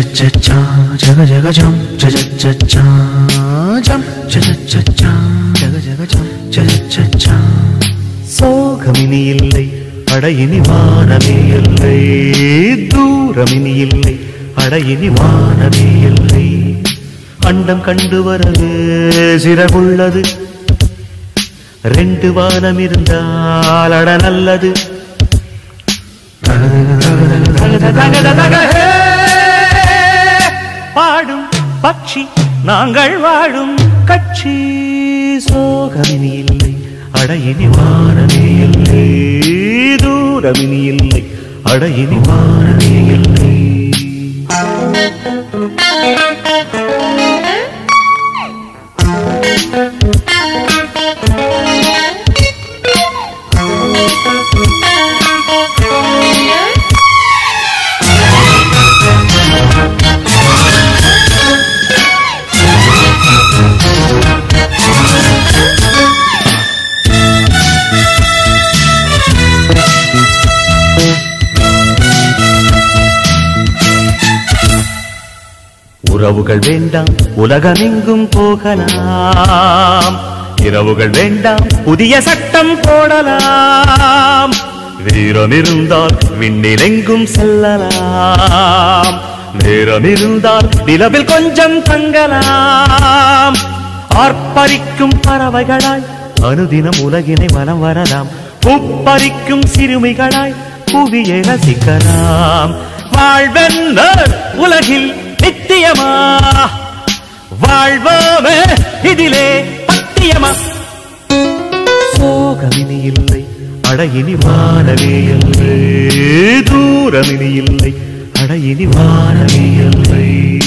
cha jaga jaga jam cha cha cha cha jam cha cha cha cha jaga jaga jam cha cha cha cha சோகமினி இல்லை அடையினி வானமே இல்லை தூரமினி இல்லை அடையினி வானமே இல்லை அண்டம் கண்டு வரது சிறகுள்ளது ரெண்டு வானம் இருந்தால் அட நல்லது பாடும் பட்சி நாங்கள் வாழும் கட்சி சோகமினி இல்லை அடையினி வானமே இல்லை தூரமினி இல்லை அடையினி வானமே இல்லை உறவுகள் வேண்டாம் உலகமெங்கும் போகலாம் இரவுகள் வேண்டாம் புதிய சட்டம் போடலாம் வீரம் இருந்தால் விண்ணிலெங்கும் செல்லலாம் நேரம் இருந்தால் நிலவில் கொஞ்சம் தங்கலாம் ஆர்ப்பரிக்கும் பறவைகளாய் அனுதினம் உலகினை வலம் வரலாம் உப்பரிக்கும் சிறுமிகளாய் புவியை ரசிக்கலாம் வாழ்வென்ன உலகில் நித்தியமா வாழ்வோமே இதிலே பத்தியமா சோகமினி இல்லை அடையினி வானவே இல்லை தூரமினி இல்லை அடையினி வானவே இல்லை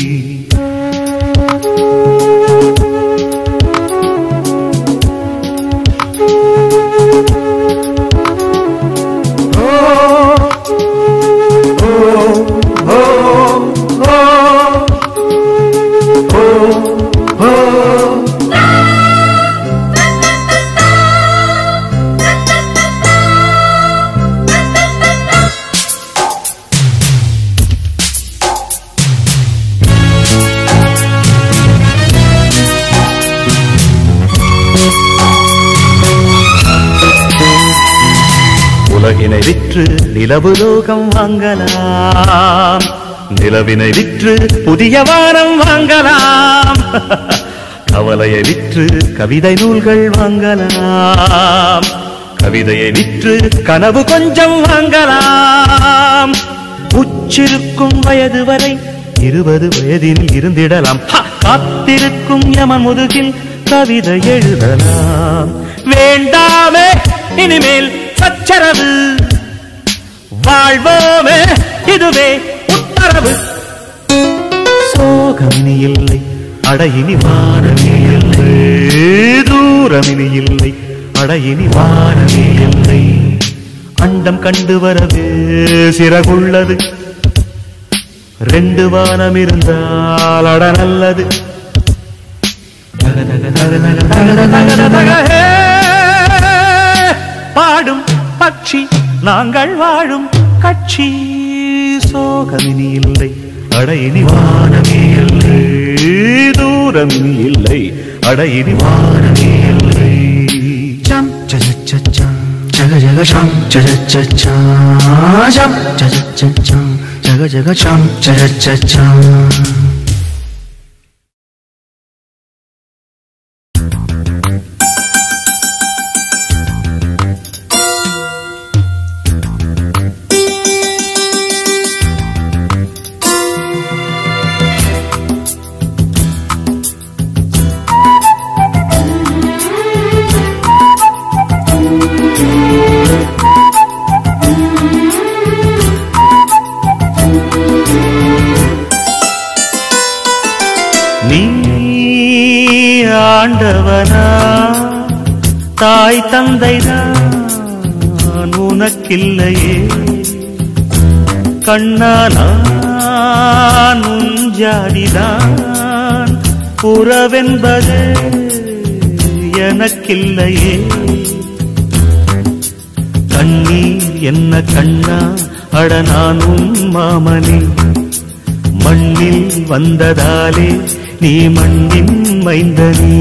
உலகினை விற்று நிலவு லோகம் வாங்கலாம் நிலவினை விற்று புதிய வானம் வாங்கலாம் கவலையை விற்று கவிதை நூல்கள் வாங்கலாம் கவிதையை விற்று கனவு கொஞ்சம் வாங்கலாம் உச்சிருக்கும் வயது வரை இருபது வயதில் இருந்திடலாம் ஹ! காத்திருக்கும் யமன் முதுகில் கவிதை எழுதலாம் வேண்டாமே இனிமேல் சச்சரவு வாழ்வோமே இதுவே உத்தரவு சோகமினி இல்லை அடையினி வானமே இல்லை தூரமினி இல்லை அடையினி வானமே இல்லை அண்டம் கண்டு வரவே சிறகுள்ளது ரெண்டு வானம் இருந்தால் அட நல்லது தக தக தக தக தக தக தக தக ஹே! பாடும் பட்சி நாங்கள் வாழும் கட்சி சோகமினி இல்லை அடையினி வானமே இல்லை தூரமினி இல்லை அடையினி வானமே இல்லை jam cha cha cha cha jaga jaga jam cha cha cha cha jam cha cha cha cha jaga jaga jam cha cha cha cha நீ ஆண்டவனா தாய் தந்தைதான் உனக்கில்லையே கண்ணானான் உன் ஜாதிதான் புறவென்பது எனக்கில்லையே கண்ணீர் என்ன கண்ணா அட நான் உன் மாமனே மண்ணில் வந்ததாலே நீ மண்ணின் மைந்தனே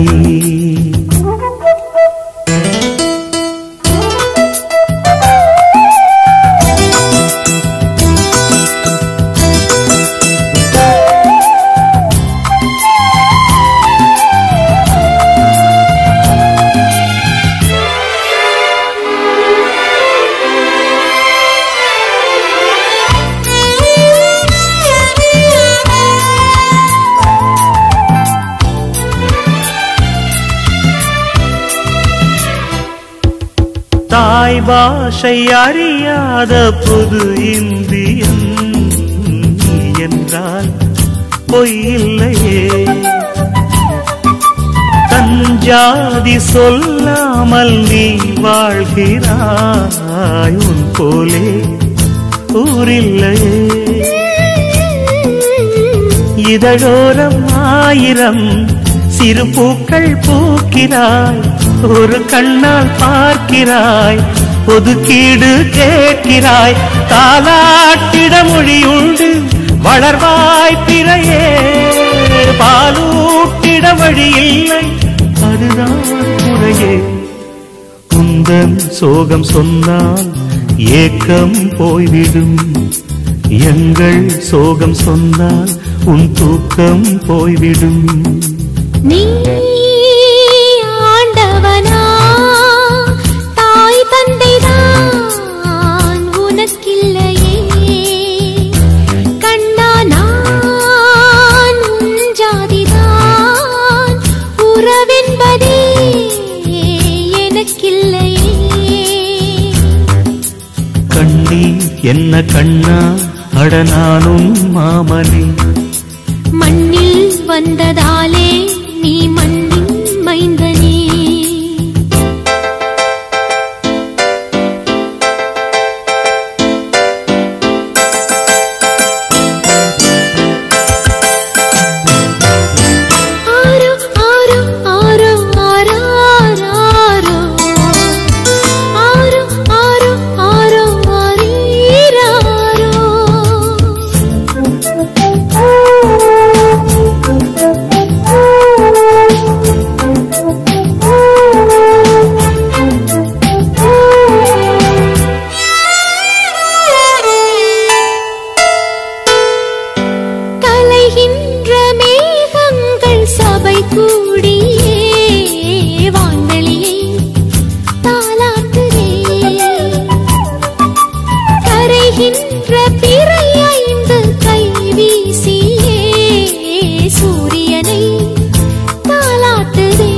தாய் பாஷை அறியாத புது இந்தியன் நீ என்றால் பொய்யில்லையே தஞ்சாதி சொல்லாமல் நீ வாழ்கிறாய் உன் போலே ஊரில்லையே இதழோரம் ஆயிரம் சிறு பூக்கள் பூக்கிறாய் ஒரு கண்ணால் பார்க்கிறாய் ஒதுக்கீடு கேட்கிறாய் தாலாட்டிட மொழியுண்டு வளர்வாய் பிறையே பாலூட்டிட வழி இல்லை அதுதான் முறையே குந்தன் சோகம் சொன்னால் ஏக்கம் போய்விடும் எங்கள் சோகம் சொன்னால் உன் தூக்கம் போய்விடும் நீ ஆண்டவனா தாய் தந்தைதான் உனக்கில்லையே கண்ணா நான் உன் ஜாதிதான் உறவென்பதே எனக்கில்லையே கண்ணீர் என்ன கண்ணா அட நானும் மாமனே மண்ணில் வந்ததாலே நீ மண்ணின் மைந்தனே ஆரோ ஆரோ ஆரோ ஆராரோ ஆரோ ஆரோ ஆரோ ஆரீராரோ கலைகின்ற மேகங்கள் சபை கூடியே வான்வெளியை தாலாட்டுதே கரைகின்ற பிறை ஐந்து கை வீசியே சூரியனை தாலாட்டுதே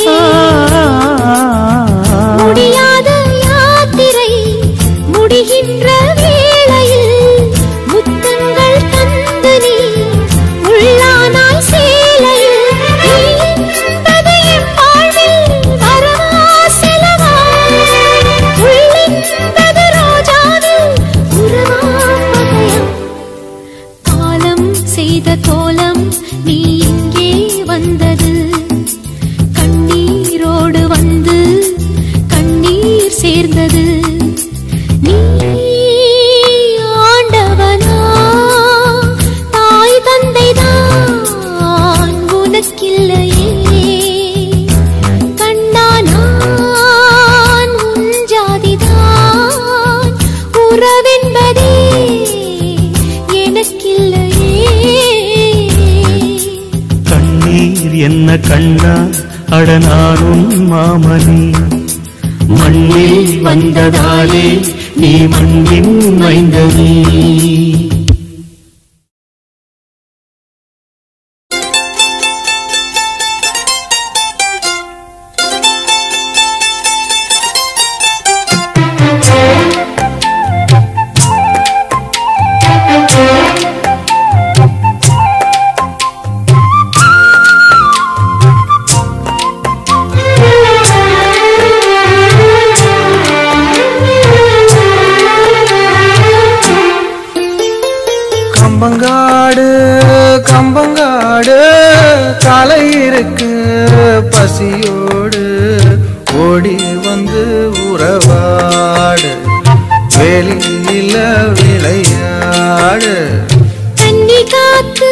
முடியாத யாத்திரை முடிகின்ற வேளையில் முத்தங்கள் தந்து நீ உள்ளானாய் சேலையில் நீ என்பது என் வாழ்வில் வரவா செலவா உள்ளென்பது ரோஜாவில் உறவா பகையா காலம் செய்த கோலம் நீ இங்கே வந்தது கண்ணீரோடு வந்து கண்ணீர் சேர்ந்தது நீ ஆண்டவனா தாய் தந்தைதான் உனக்கில்லையே கண்ணா நான் உன் ஜாதிதான் உறவென்பதே எனக்கில்லையே கண்ணீர் என்ன கண்ணா அட நானும் மாமனே மண்ணில் வந்ததாலே நீ மண்ணின் மைந்தனே கம்பங்காடு கம்பங்காடு காலை இருக்கு பசியோடு ஓடி வந்து உறவாடு வெளியில விளையாடு தண்ணி காத்து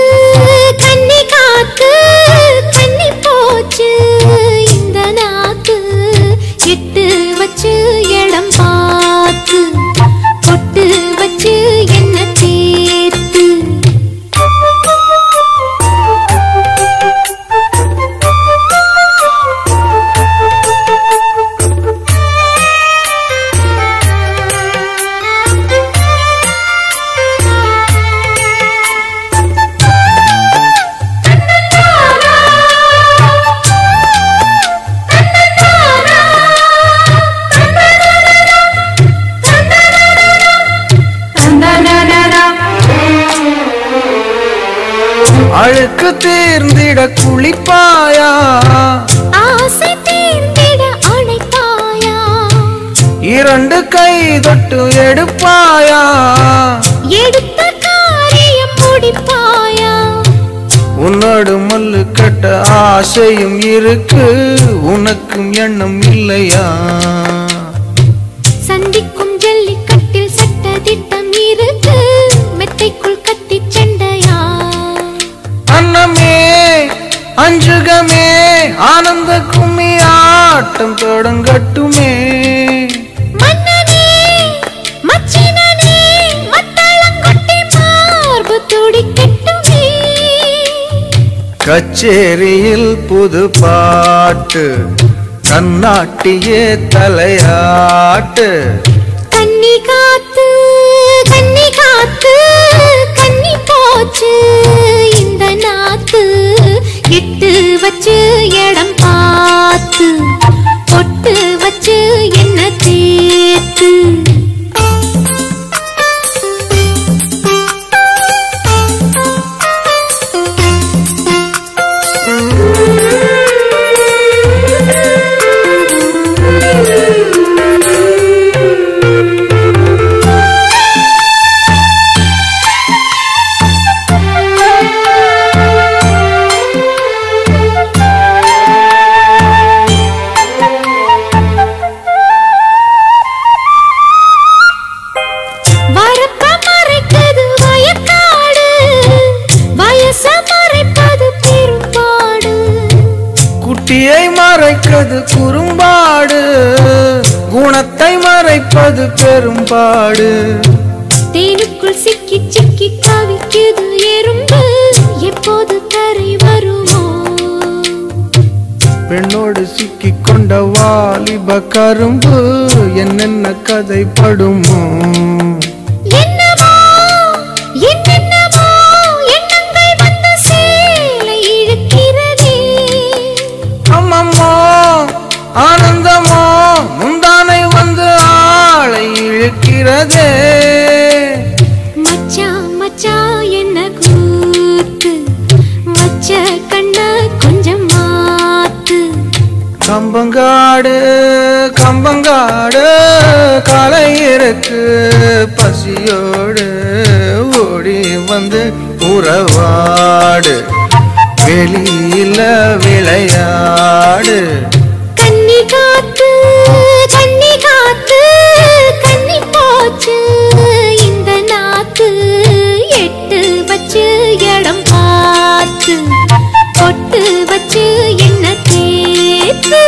அழுக்கு தீர்ந்திட குளிப்பாயா ஆசை தீர்ந்திட அழைப்பாயா இரண்டு கை தொட்டு எடுப்பாயா எடுத்த காரியம் முடிப்பாயா உன்னோடு மல்லு கட்ட ஆசையும் இருக்கு உனக்கும் எண்ணம் இல்லையா சந்திக்கும் ஜல்லிக்கட்டில் சட்ட திட்டம் இருக்கு மெத்தைக்குள் கத்தி சண்டையா அன்னமே அஞ்சுகமே ஆனந்த கும்மி ஆட்டம் தொடங்கட்டுமே மன்னனே மச்சினனே மத்தளங்கொட்டி மார்பு துடிக்கட்டுமே கச்சேரியில் புது பாட்டு கண்ணாட்டியே தலையாட்டு கன்னி காத்து கன்னி காத்து கன்னி போச்சு இந்த நாத்து இட்டு வச்சு இடம் பார்த்து பொட்டு வச்சு என்ன தேத்து வரப்ப மறைக்குது வயக்காடு வயச மறைப்பது பெரும்பாடு குட்டியை மறைப்பது குறும்பாடு குணத்தை மறைப்பது பெரும்பாடு தேனுக்குள் சிக்கி சிக்கி தவிக்குது எறும்பு எப்போது கரை வருமோ பெண்ணோடு சிக்கி கொண்ட வாலிப கரும்பு என்னென்ன கதைப்படுமோ என்னவோ என்னென்னவோ எண்ணங்கள் வந்து சேலை இழுக்கிறதே அம்மம்மோ ஆனந்தமோ முந்தானை வந்து ஆளை இழுக்கிறதே மச்சான் மச்சான் என்ன கூத்து வச்ச கண்ண கொஞ்சம் மாத்து கம்பங்காடு கம்பங்காடு காலை இருக்கு பசியோடு ஓடி வந்து உறவாடு வெளியில விளையாடு கன்னி காத்து கன்னி காத்து கன்னி போச்சு இந்த நாத்து எட்டு வச்சு இடம் பார்த்து பொட்டு வச்சு என்ன தேத்து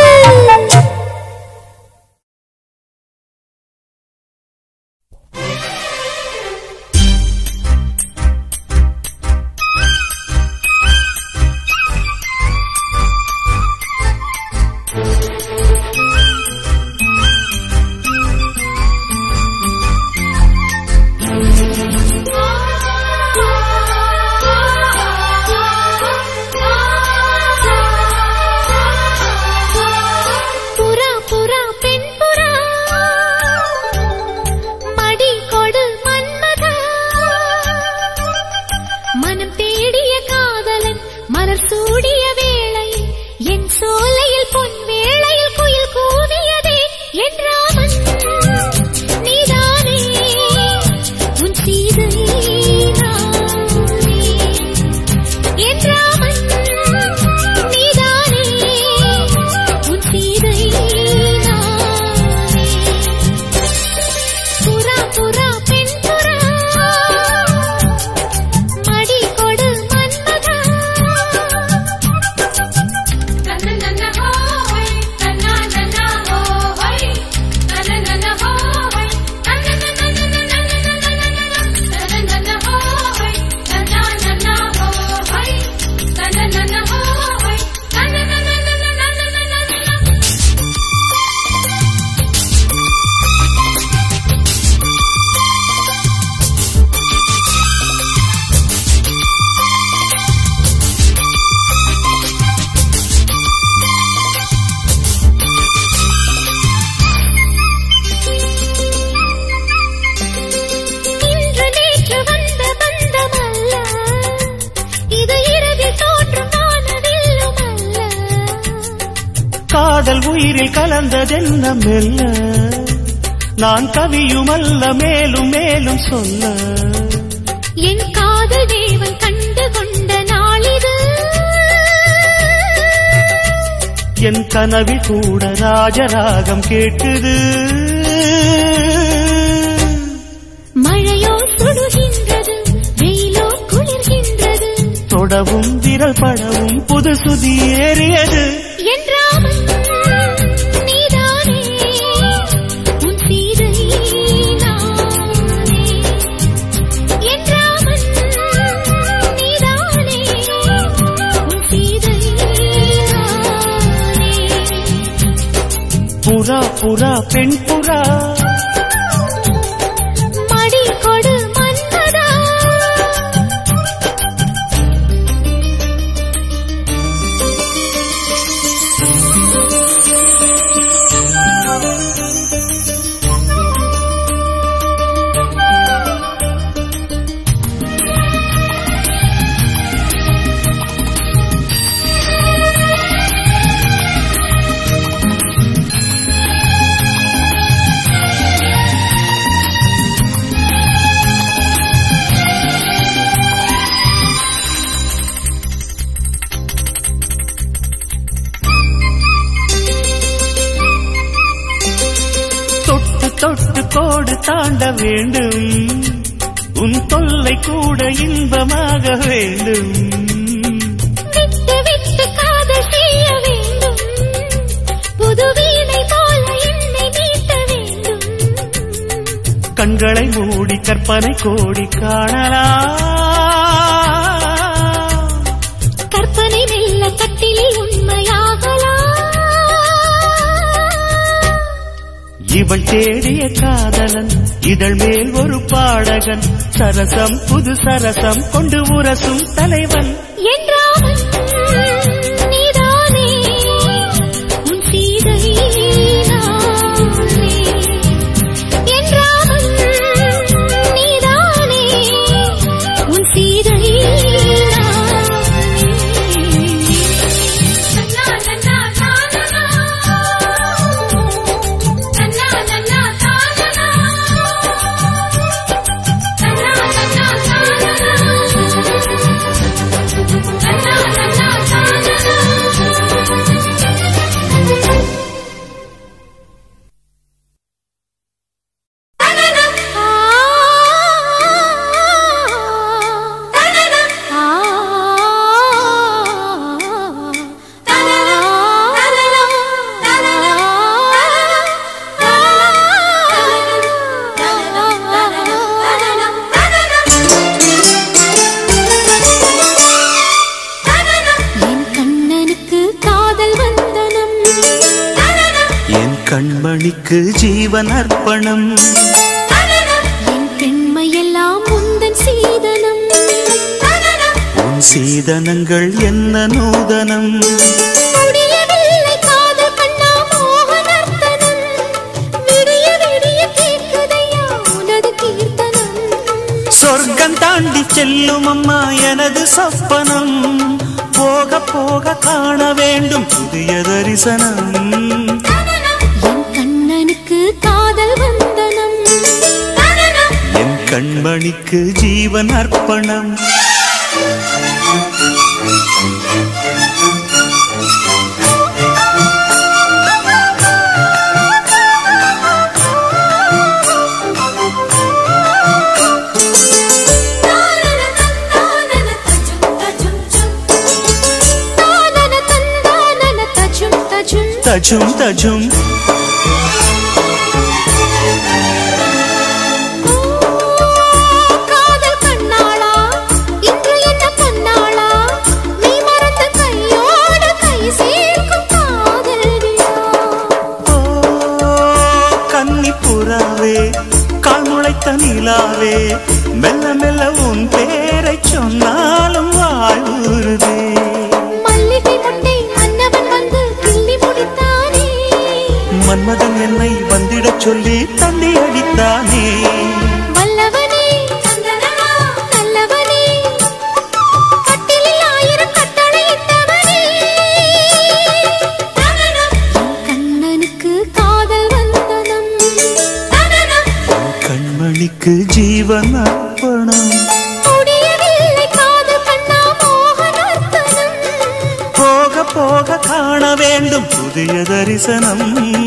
காதல் உயிரில் கலந்ததென்ன மெல்ல நான் கவியுமல்ல மேலும் மேலும் சொல்ல என் காதல் தேவன் கண்டு கொண்ட நாளிது என் கனவில் கூட ராஜராகம் கேட்குது மழையோ சுடுகின்றது வெயிலோ குளிர்கின்றது தொடவும் விரல் படவும் புது சுதி ஏறியது என்றாலும் நீதானே உன் சீதை நானே என்றாலும் நீதானே உன் சீதை நானே புறா புறா பெண் புறா மடி கொடு மன்மதா தொட்டு தொட்டு கோடு தாண்ட வேண்டும் உன் தொல்லை கூட இன்பமாக வேண்டும் விட்டு விட்டு காதல் செய்ய வேண்டும் புது வீணை போல என்னை மீட்ட வேண்டும் கண்களை மூடி கற்பனை கோடி காணலாம் கற்பனை மெல்ல கட்டிலில் உண்மையாகலாம் இவள் தேடிய காதலன் இதழ் மேல் ஒரு பாடகன் சரசம் புது சரசம் கொண்டு உரசும் தலைவன் என்றாலும் நீதானே உன் சீதை நானே என்றாலும் நீதானே உன் சீதை என் கண்ணனுக்கு காதல் வந்தனம் என் கண்மணிக்கு ஜீவன் அர்ப்பணம் என் பெண்மையெல்லாம் முந்தன் சீதனம் உன் சீதனங்கள் என்ன நூதனம் முடியவில்லை காதல் கண்ணா மோகனர்த்தனம் விடிய விடிய கேட்குதையா உனது கீர்த்தனம் சொர்க்கம் தாண்டி செல்லும் அம்மா எனது சொப்பனம் போக போக காண வேண்டும் புதிய தரிசனம் என் கண்ணனுக்கு காதல் வந்தனம் என் கண்மணிக்கு ஜீவன் அர்ப்பணம் தானன தந்தானன தஜும் தஜும் தஜும் தஜும் காதல் கண்ணாளா இன்று என்ன பொன்னாளா நீ மறந்த கையோடு கை சேர்க்கும் காதல் விழா ஓ கன்னி புறாவே கால் முளைத்த நிலாவே மெல்ல மெல்ல உன் பேரை சொன்னாலும் வாழ்வுறுதே மல்லிகை முட்டை மன்னவன் வந்து கிள்ளி முடித்தானே மன்மதன் என்னை வந்திடச் சொல்லி தண்ணி அடித்தானே வல்லவனே நல்லவனே கட்டிலில் ஆயிரம் கட்டளை இட்டவனே என் கண்மணிக்கு ஜீவன் அர்ப்பணம் முடியவில்லை காதல் கண்ணா மோகனர்த்தனம் போக போக காண வேண்டும் புதிய தரிசனம்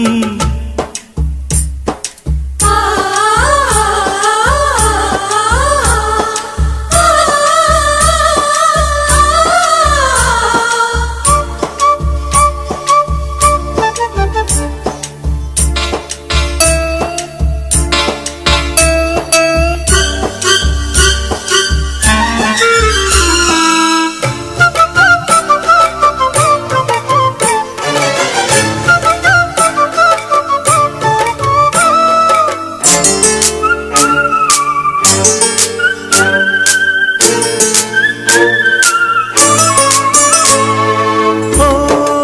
ஓ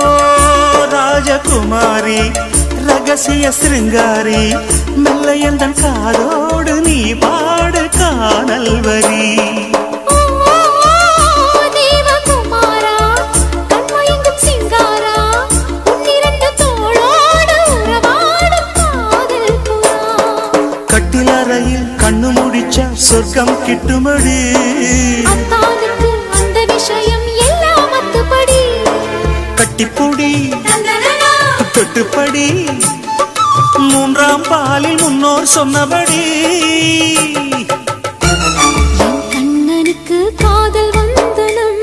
ராஜகுமாரி ரகசிய சிருங்காரி மெல்ல எந்தன் காதோடு நீ பாடு காணல் வரி ஓ தேவகுமாரா கண்மயங்கும் சிங்காரா உன்னிரண்டு தோளோடு உறவாடும் காதல் புறா கட்டிலறையில் கண்ணு முடிச்ச சொர்க்கம் கிட்டுமடி அத்தானுக்கு அந்த விஷயம் எல்லாம் அத்துப்படி கட்டிப்புடி தொட்டுப்படி மூன்றாம் பாலில் முன்னோர் சொன்னபடி என் கண்ணனுக்கு காதல் வந்தனம்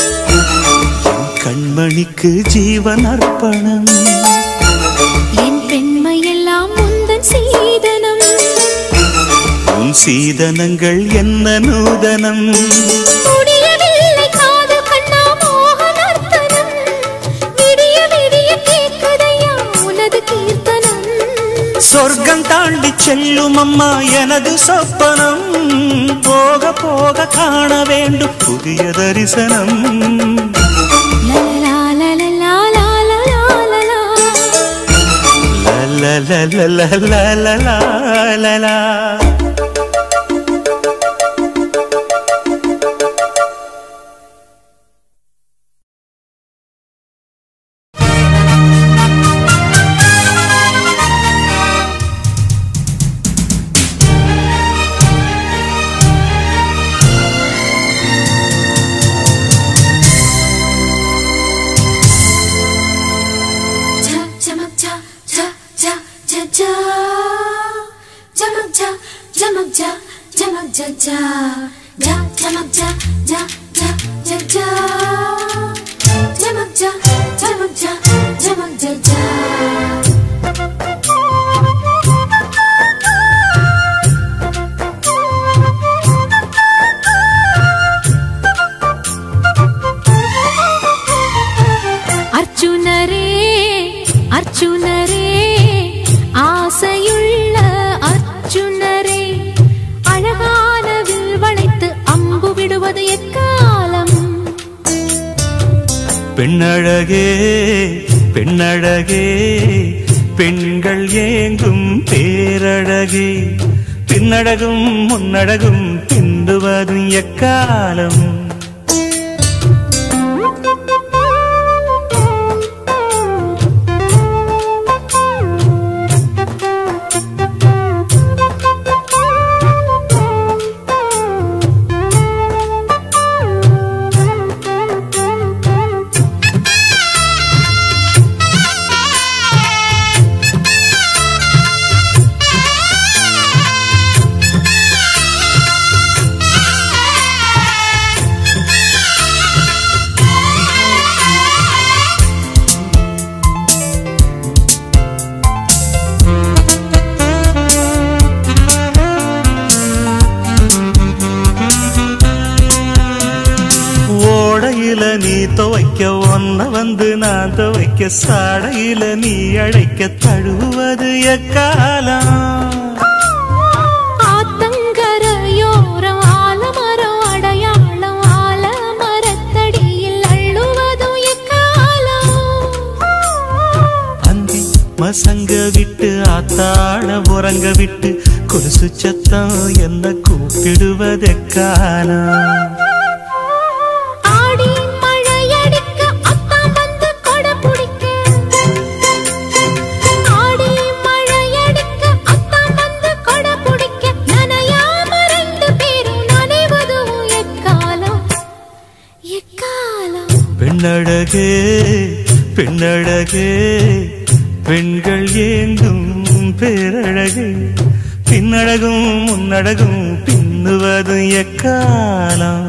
கண்மணிக்கு ஜீவன் அர்ப்பணம் என் பெண்மையெல்லாம் முந்தன் சீதனம் உன் சீதனங்கள் என்ன நூதனம் முடியவில்லை காதல் கண்ணா மோகனர்த்தனம் விடிய விடிய கேட்குதையா உனது கீர்த்தனம் சொர்க்கம் தாண்டி செல்லும் அம்மா எனது சொப்பனம் போக போக காண வேண்டும் புதிய தரிசனம் லலலா லலலா லாலலா லலா. லலலலலலலலலலா. அர்ஜுனரே அர்ஜுனரே ஆசையுள்ள அர்ஜுனரே அழகான வில் வளைத்து அம்பு விடுவது எக்காலம் பெண்ணழகே பெண்ணழகே பெண்கள் ஏங்கும் பேரழகே பின்னழகும் முன்னழகும் பிந்துவதும் எக்காலம் ஓடையில நீ துவைக்க ஒன்ன வந்து நான் துவைக்க சாடையில நீ அழைக்க தழுவது எக்காலம் ஆத்தங்கரையோரம் ஆலமரம் அடையாளம் ஆலமரத்தடியில் அள்ளுவதும் எக்காலம் அந்தி மசங்க விட்டு ஆத்தாள உறங்க விட்டு கொலுசு சத்தம் என்ன கூப்பிடுவதெக்காலம் ஆடி மழையடிக்க அத்தான் வந்து கொடை பிடிக்க ஆடி மழையடிக்க அத்தான் வந்து கொடை பிடிக்க நன பெண்ணழகே பெண்ணழகே பெண்கள் ஏங்கும் பேரழகே பின்னழகும் முன்னழகும் பின்னுவது எக்காலம்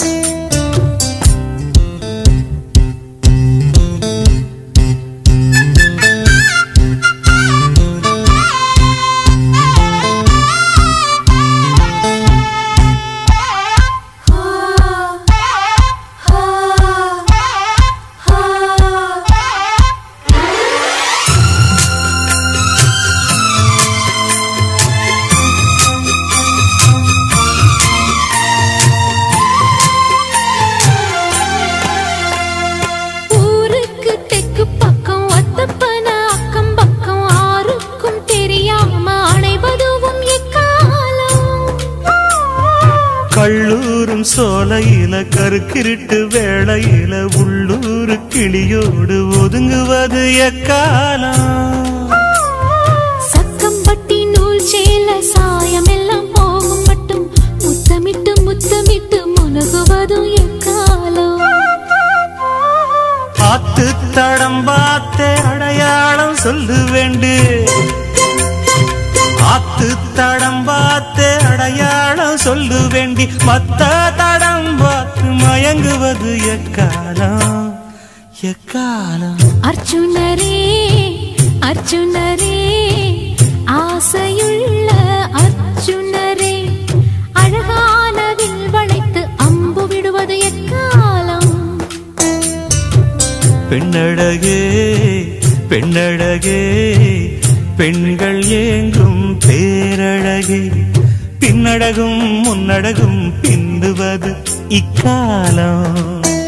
ஊருக்கு தெக்கு பக்கம் ஒத்தப்பன அக்கம் பக்கம் ஆருக்கும் தெரியாம அணைவதுவும் எக்காலம் கள்ளூரும் சோலையில கருக்கிருட்டு வேளையில உள்ளூர் கிளியோடு ஒதுங்குவது எக்காலம் சக்கம்பட்டி நூல் சேல சாயம் எல்லாம் போகும் மட்டும் முத்தமிட்டு முத்தமிட்டு முனகுவதும் எக்காலம் பார்த்து தடம் பார்த்து அடையாளம் சொல்லு வேண்டு ஆத்து தடம் பார்த்து அடையாளம் சொல்லு வேண்டி மத்த தடம் பார்த்து மயங்குவது எக்காலம் எக்காலம் அர்ஜுனரே அர்ஜுனரே ஆசையுள்ள அர்ஜுனரே அழகான வில் வளைத்து அம்பு விடுவது எக்காலம் பெண்ணழகே பெண்ணழகே பெண்கள் ஏங்கும் பேரழகே பின்னழகும் முன்னழகும் பிந்துவது இக்காலம்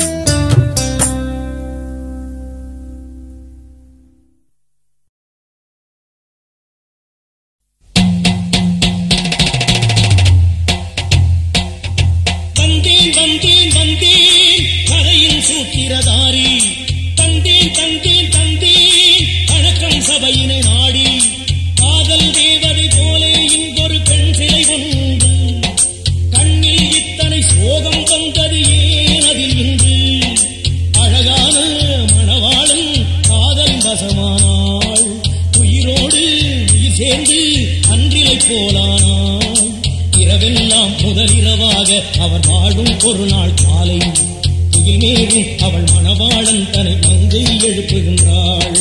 வந்தேன் வந்தேன் வந்தேன் கரையின் சூத்திரதாரி தந்தேன் தந்தேன் தந்தேன் வணக்கம் சபையினை நாடி காதல் தேவதை போலே இங்கொரு பெண் சிலை உண்டு கண்ணில் இத்தனை சோகம் வந்தது ஏன் அதில் இன்று அழகான மணவாளன் காதல் வசமானாள் உயிரோடு உயிர் சேர்ந்து அன்றிலை போலானாள் இரவெல்லாம் முதலிரவாக அவர் வாழும் ஒரு நாள் காலை துயில் மேவும் அவள் மணவாளன் தன்னை மங்கை எழுப்புகின்றாள்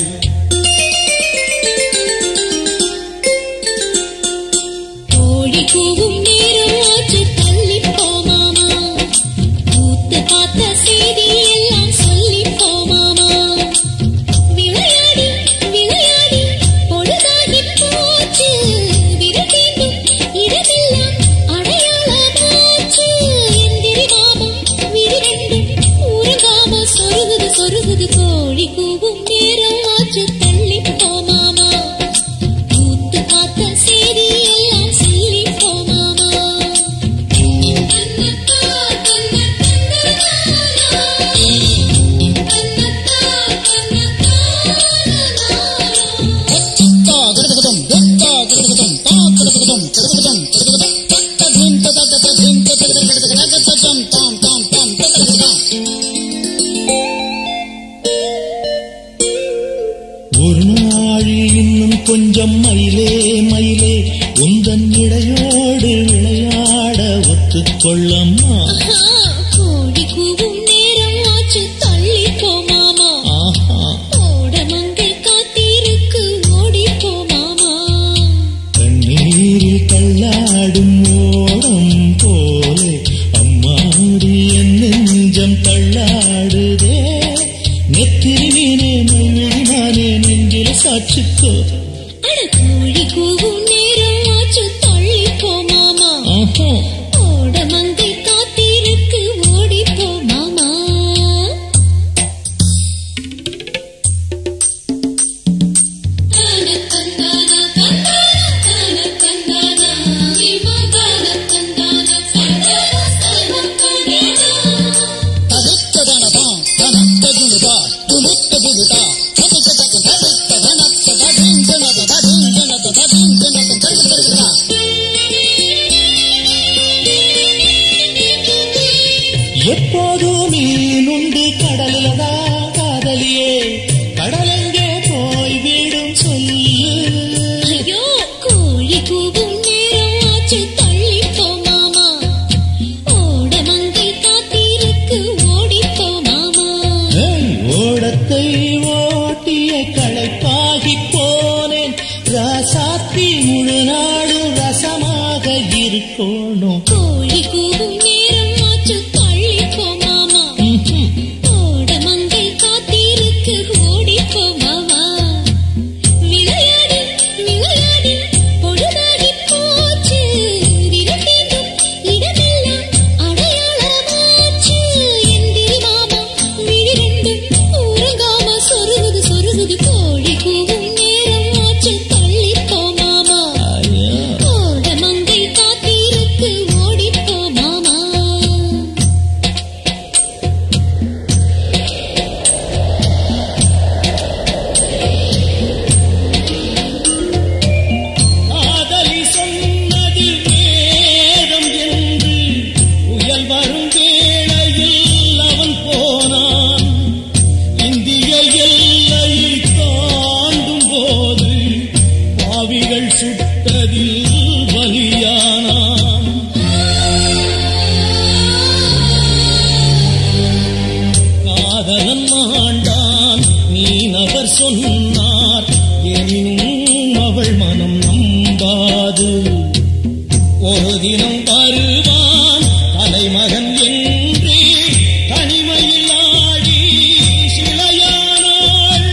கோழி கூவும் நேரம் ஆச்சு தள்ளி போமாமா பூத்து பார்த்த செய்தி எல்லாம் சொல்லி போமாமா விளையாடி விளையாடி பொழுதாகி போச்சு விரதீண்டும் இடமெல்லாம் அடையாளமாச்சு எந்திரி மாமா விரிரெண்டும் உறங்காம சொருகுது சொருகுது கோழி கூவும் நேரம் ஆச்சு தள்ளி போமாமா பூத்து காத்த செய்தி எல்லாம் சொல்லி போமாமா தா கிருதகிருதம், தத்தா கிருதகிருதம், தா கிருதகிருதம், கிருதகிருதம், கிருதகிருதம், தத்த தீம் தத தத தீம் தத தத தத தத தத ததம், தாம் தாம் தாம் ததகிருதம். ஒரு நாழி இன்னும் கொஞ்சம் மயிலே மயிலே உந்தன் இடையோடு விளையாட ஒத்துக்கொள்ளம்மா கோழி கூவும் நேரம் ஆச்சு தள்ளி போமாமா ஆஹா ஓடமங்கை காத்திருக்கு ஓடி போமாமா கண்ணீரில் கல்லாடும் ஓடம் போலே அம்மாடி என் நெஞ்சம் தள்ளாடுதே நெத்திரி மீனே நல்விழிமானே நெஞ்சில சாட்சிக்கோ அட கோழி கூவும் நேரம் ஆச்சு தள்ளி போமாமா ஆஹா ஓடமங்கை காத்திருக்கு ஓடி போமாமா ததத்ததனதா தனத்ததுனுதா துலுத்ததுனுதா ததத்ததக ததத்ததனத்தததிஞ்சனத ததிஞ்சனத ததிஞ்சனத ராசாத்தி முழு நாடும் ரசமாக இருக்கணும் கோழி கூவும் நேரம் ஆச்சு தள்ளிப்போ மாமா ஓடமங்கை காத்திருக்கு ஓடிப்போ மாமா விளையாடி விளையாடி பொழுதாகி போச்சு விரட்டிடும் இடமெல்லாம் அடையாளமாச்சு எந்திரி மாமா விழி ரெண்டும் உறங்காம சொருகுது சொருகுது கோழி கூவும் நேரம் ஆச்சு தள்ளிப்போ மாமா ஓடமங்கை காத்திருக்கு ஓடிப்போ மாமா காதலி சொன்னது வேதம் என்று புயல் வரும் வேளையில் அவன் போனான் இந்திய எல்லையை தாண்டும் போது பாவிகள் சுட்டதில் பலியானான் காதலன் ஆண்டான் மீனவர் சொன்னார் எனினும் அவள் மனம் நம்பாது ஒரு தினம் வருவான் தலைமகன் என்று தனிமையில் ஆடி சிலையானாள்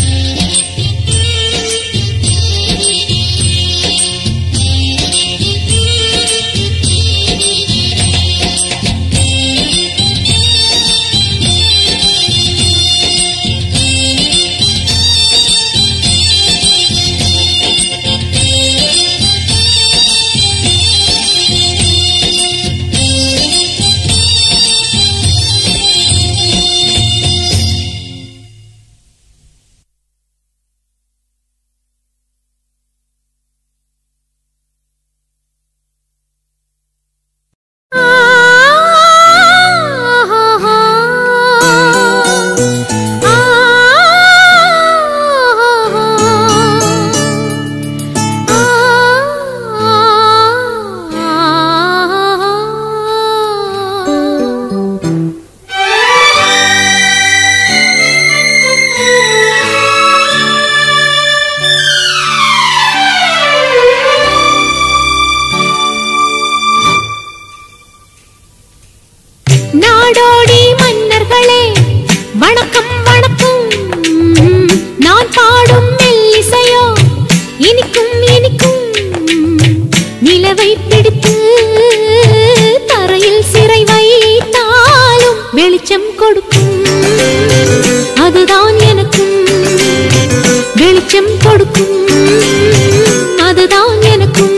நாடோடி மன்னர்களே வணக்கம் வணக்கம் நான் பாடும் மெல்லிசையோ இனிக்கும் இனிக்கும் நிலவை பிடித்து தரையில் சிறை வைத்தாலும் வெளிச்சம் கொடுக்கும் அதுதான் எனக்கும் வெளிச்சம் கொடுக்கும் அதுதான் எனக்கும்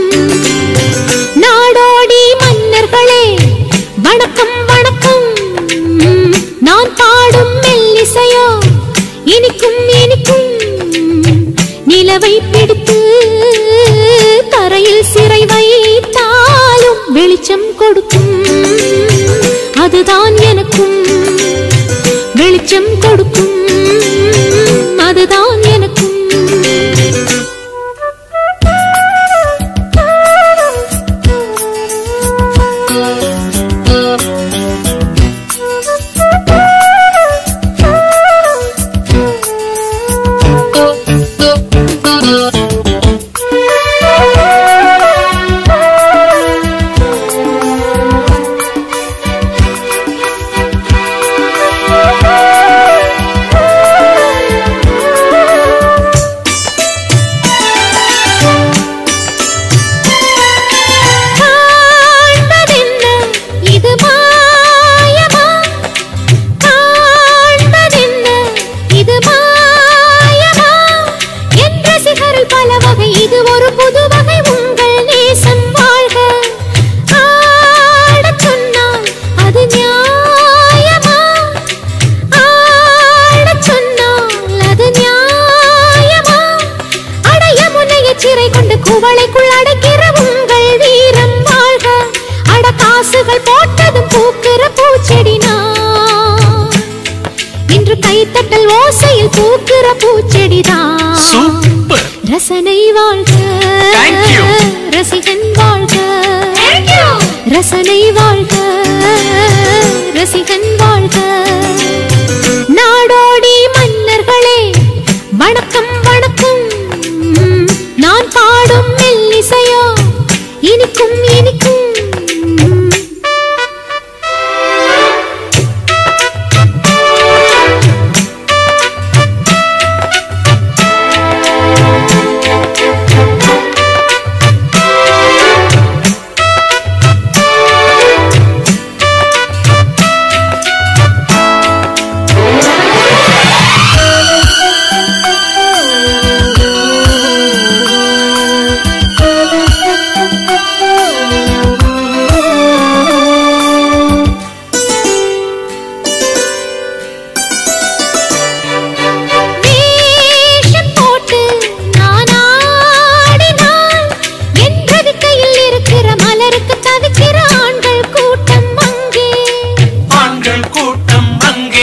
நாடோடி மன்னர்களே வணக்கம் வணக்கம் நான் பாடும் மெல்லிசையோ இனிக்கும் இனிக்கும் நிலவை பிடித்து தரையில் சிறை வைத்தாலும் வெளிச்சம் கொடுக்கும் அதுதான் எனக்கும் வெளிச்சம் கொடுக்கும் அதுதான் எனக்கும் காண்பதென்ன இது மாயமா காண்பதென்ன இது மாயமா என் ரசிகர்கள் பல வகை இது ஒரு புது வகை உங்கள் நேசம் வாழ்க ஆடச் சொன்னால் அது நியாயமா ஆடச் சொன்னால் அது நியாயமா அடைய முனைய சிறை கொண்டு குவளைக்குள் அடைக்கிற உங்கள் வீரம் வாழ்க அட காசுகள் போட்டதும் பூக்கிற பூச்செடி நான் இன்று கைத்தட்டல் ஓசையில் பூக்கிற பூச்செடிதான் சூப்பர் ரசனை வாழ்க Thank you. ரசிகன் வாழ்க ரசனை வாழ்க ரசிகன் வாழ்க நாடோடி மன்னர்களே வணக்கம் வணக்கம் நான் பாட இனிக்கும் இனிக்கும் வேஷம் போட்டு நான் ஆடினால் என்றது கையில் இருக்கிற மலருக்கு தவிக்கிற ஆண்கள் கூட்டம் அங்கே ஆண்கள் கூட்டம் அங்கே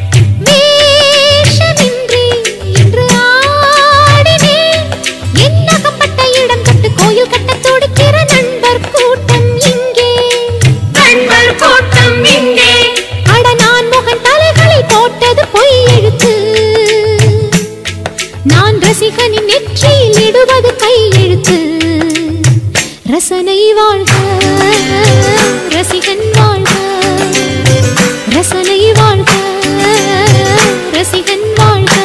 வேஷமின்றி இன்று ஆடினேன் என்னகப்பட்ட இடம் தொட்டு கோயில் கட்ட துடிக்கிற நண்பர் கூட்டம் இங்கே நண்பர் கூட்டம் இங்கே அட நான் முகன் தலைகளில் போட்டது பொய் எழுத்து நான் ரசிகனின் நெற்றியில் இடுவது கை எழுத்து ரசனை வாழ்க ரசிகன் வாழ்க ரசனை வாழ்க ரசிகன் வாழ்க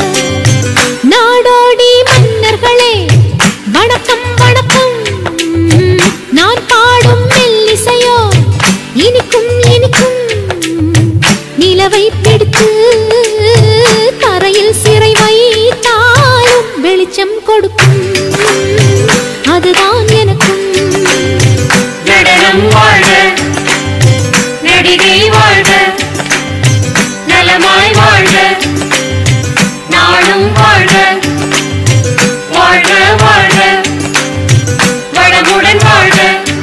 நாடோடி மன்னர்களே வணக்கம் வணக்கம் நான் பாடும் மெல்லிசையோ இனிக்கும் இனிக்கும் நிலவை பிடித்து தரையில் சிறை வைத்தாலும் வெளிச்சம் கொடுக்கும் அதுதான் எனக்கும் நடனம் வாழ்க நடிகை வாழ்க நலமாய் வாழ்க நாளும் வாழ்க வாழ்க வாழ்க வளமுடன் வாழ்க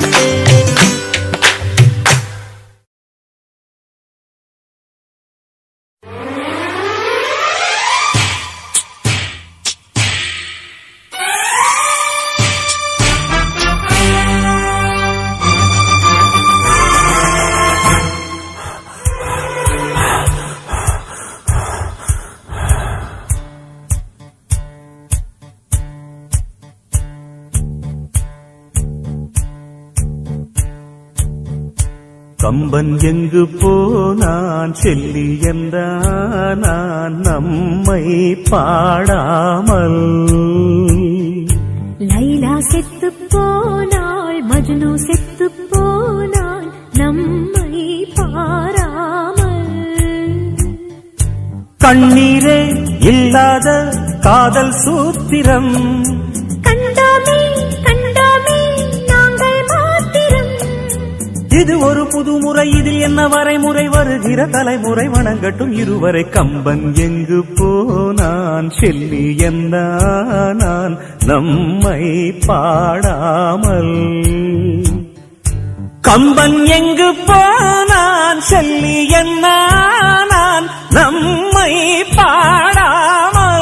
கம்பன் எங்கு போனான் செல்லி என்றான் நான் நம்மை பாடாமல் லைலா செத்து போனாள் மஜ்னு செத்து போனான் நம்மை பாராமல் கண்ணீரே இல்லாத காதல் சூத்திரம் கண்டாமே கண்டாமே நாங்கள் மாத்திரம் இது ஒரு புது முறை இதில் என்ன வரைமுறை வருகிற தலைமுறை வணங்கட்டும் இருவரை கம்பன் எங்கு போனான் செல்லி என்றான் நான் நம்மை பாடாமல் கம்பன் எங்கு போனான் செல்லி என்னான் நம்மை பாடாமல்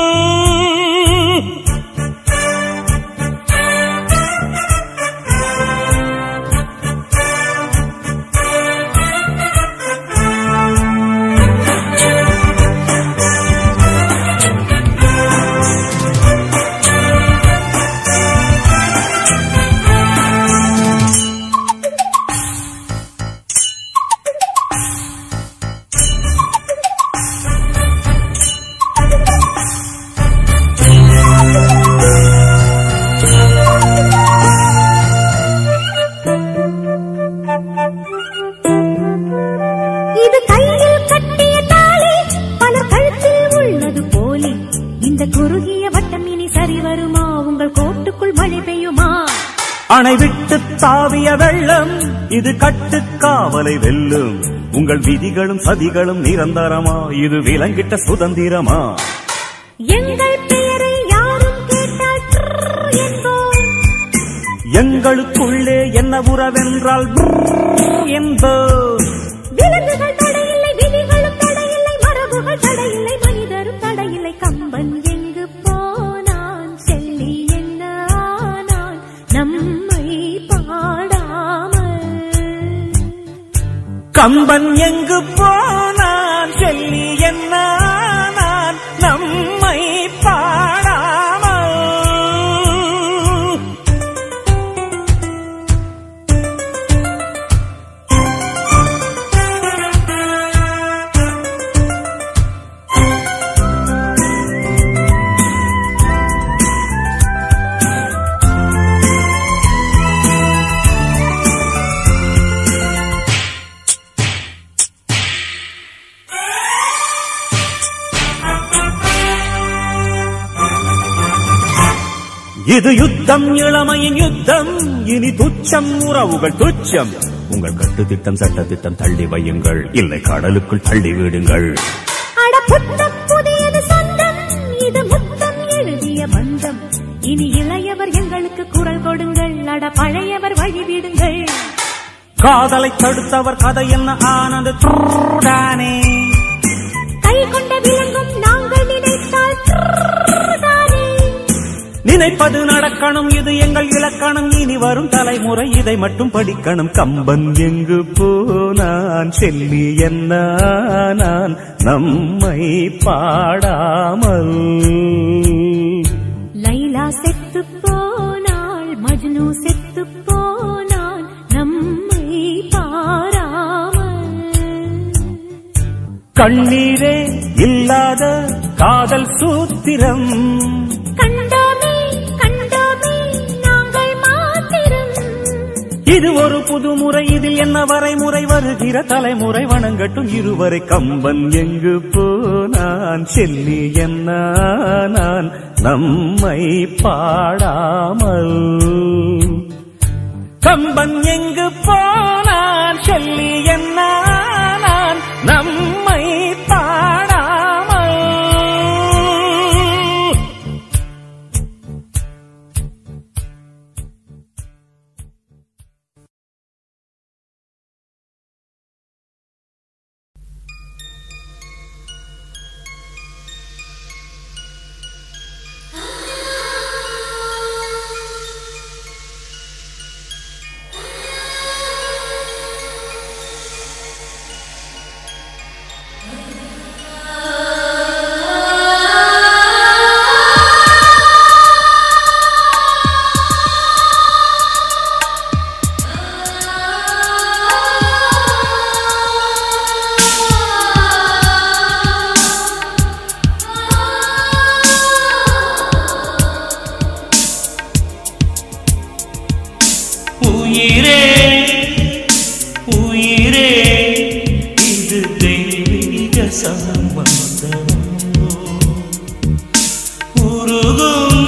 இது கையில் கட்டிய தாலி பலர் கழுத்தில் உள்ளது போலி இந்த குறுகிய வட்டம் இனி சரி வருமா உங்கள் கோட்டுக்குள் மழை பெய்யுமா அணை விட்டு தாவிய வெள்ளம் இது கட்டுக்காவலை வெல்லும் உங்கள் விதிகளும் சதிகளும் நிரந்தரமா இது விலங்கிட்ட சுதந்திரமா எங்கள் பெயரை யாரும் கேட்டால் ட்ரர் என்போம் எங்களுக்குள்ளே என்ன உறவென்றால் brrr என்போ விலங்குகள் தடையில்லை விதிகளும் தடையில்லை மரபுகள் தடையில்லை மனிதரும் தடையில்லை கம்பன் எங்கு போனான் செல்லி என்ன ஆனான் நம்மை பாடாமல் கம்பன் எங்கு போனான் செல்லி என்ன நான் நம்மை பாடாமல் இது யுத்தம் இளமையின் யுத்தம் இனி துச்சம் உறவுகள் துச்சம் உங்கள் கட்டு திட்டம் சட்ட திட்டம் தள்ளி வையுங்கள் இல்லை கடலுக்குள் தள்ளி விடுங்கள் அட புத்தம் புதியது சொந்தம் இது முத்தம் எழுதிய பந்தம் இனி இளையவர் எங்களுக்கு குரல் கொடுங்கள் அட பழையவர் வழிவிடுங்கள் காதலை தடுத்தவர் கதை என்ன ஆனது தானே கை கொண்ட விலங்கும் நாங்கள் நினைத்தால் தானே நினைப்பது நடக்கணும் இது எங்கள் இலக்கணம் இனி வரும் தலைமுறை இதை மட்டும் படிக்கணும் கம்பன் எங்கு போனான் செல்லி என்ன நான் நம்மை பாடாமல் லைலா செத்து போனாள் மஜ்னு செத்து போனான் நம்மை பாராமல் கண்ணீரே இல்லாத காதல் சூத்திரம் கண்டோமே கண்டோமே நாங்கள் மாத்திரம் இது ஒரு புதுமுறை இதில் என்ன வரைமுறை வருகிற தலைமுறை வணங்கட்டும் இருவரை கம்பன் எங்கு போனான் செல்லி என்ன நான் நம்மை பாடாமல் கம்பன் எங்கு போனான் சொல்லி என்ன நான் நம்மை பாடாமல் உயிரே உயிரே இது தெய்வீக சம்பந்தமோ உருகும்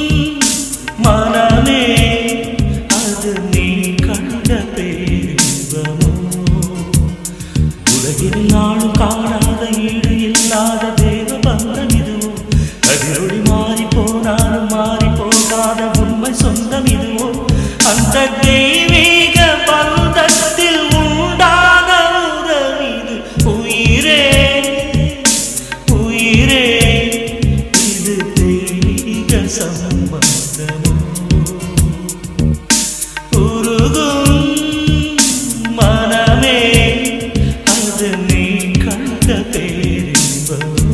மனமே அது நீ கண்ட பேரின்பமோ உலகில் நாளும் காணாத ஈடு இல்லாத தேவ பந்தம் இதுவோ கதிரொளி மாறி போனாலும் மாறி போகாத உண்மை சொந்தம் இதுவோ அந்த தெய்வீக பந்தத்தில் உண்டான உறவு இது உயிரே உயிரே இது தெய்வீக சம்பந்தமோ உருகும் மனமே அது நீ கண்ட பேரின்பமோ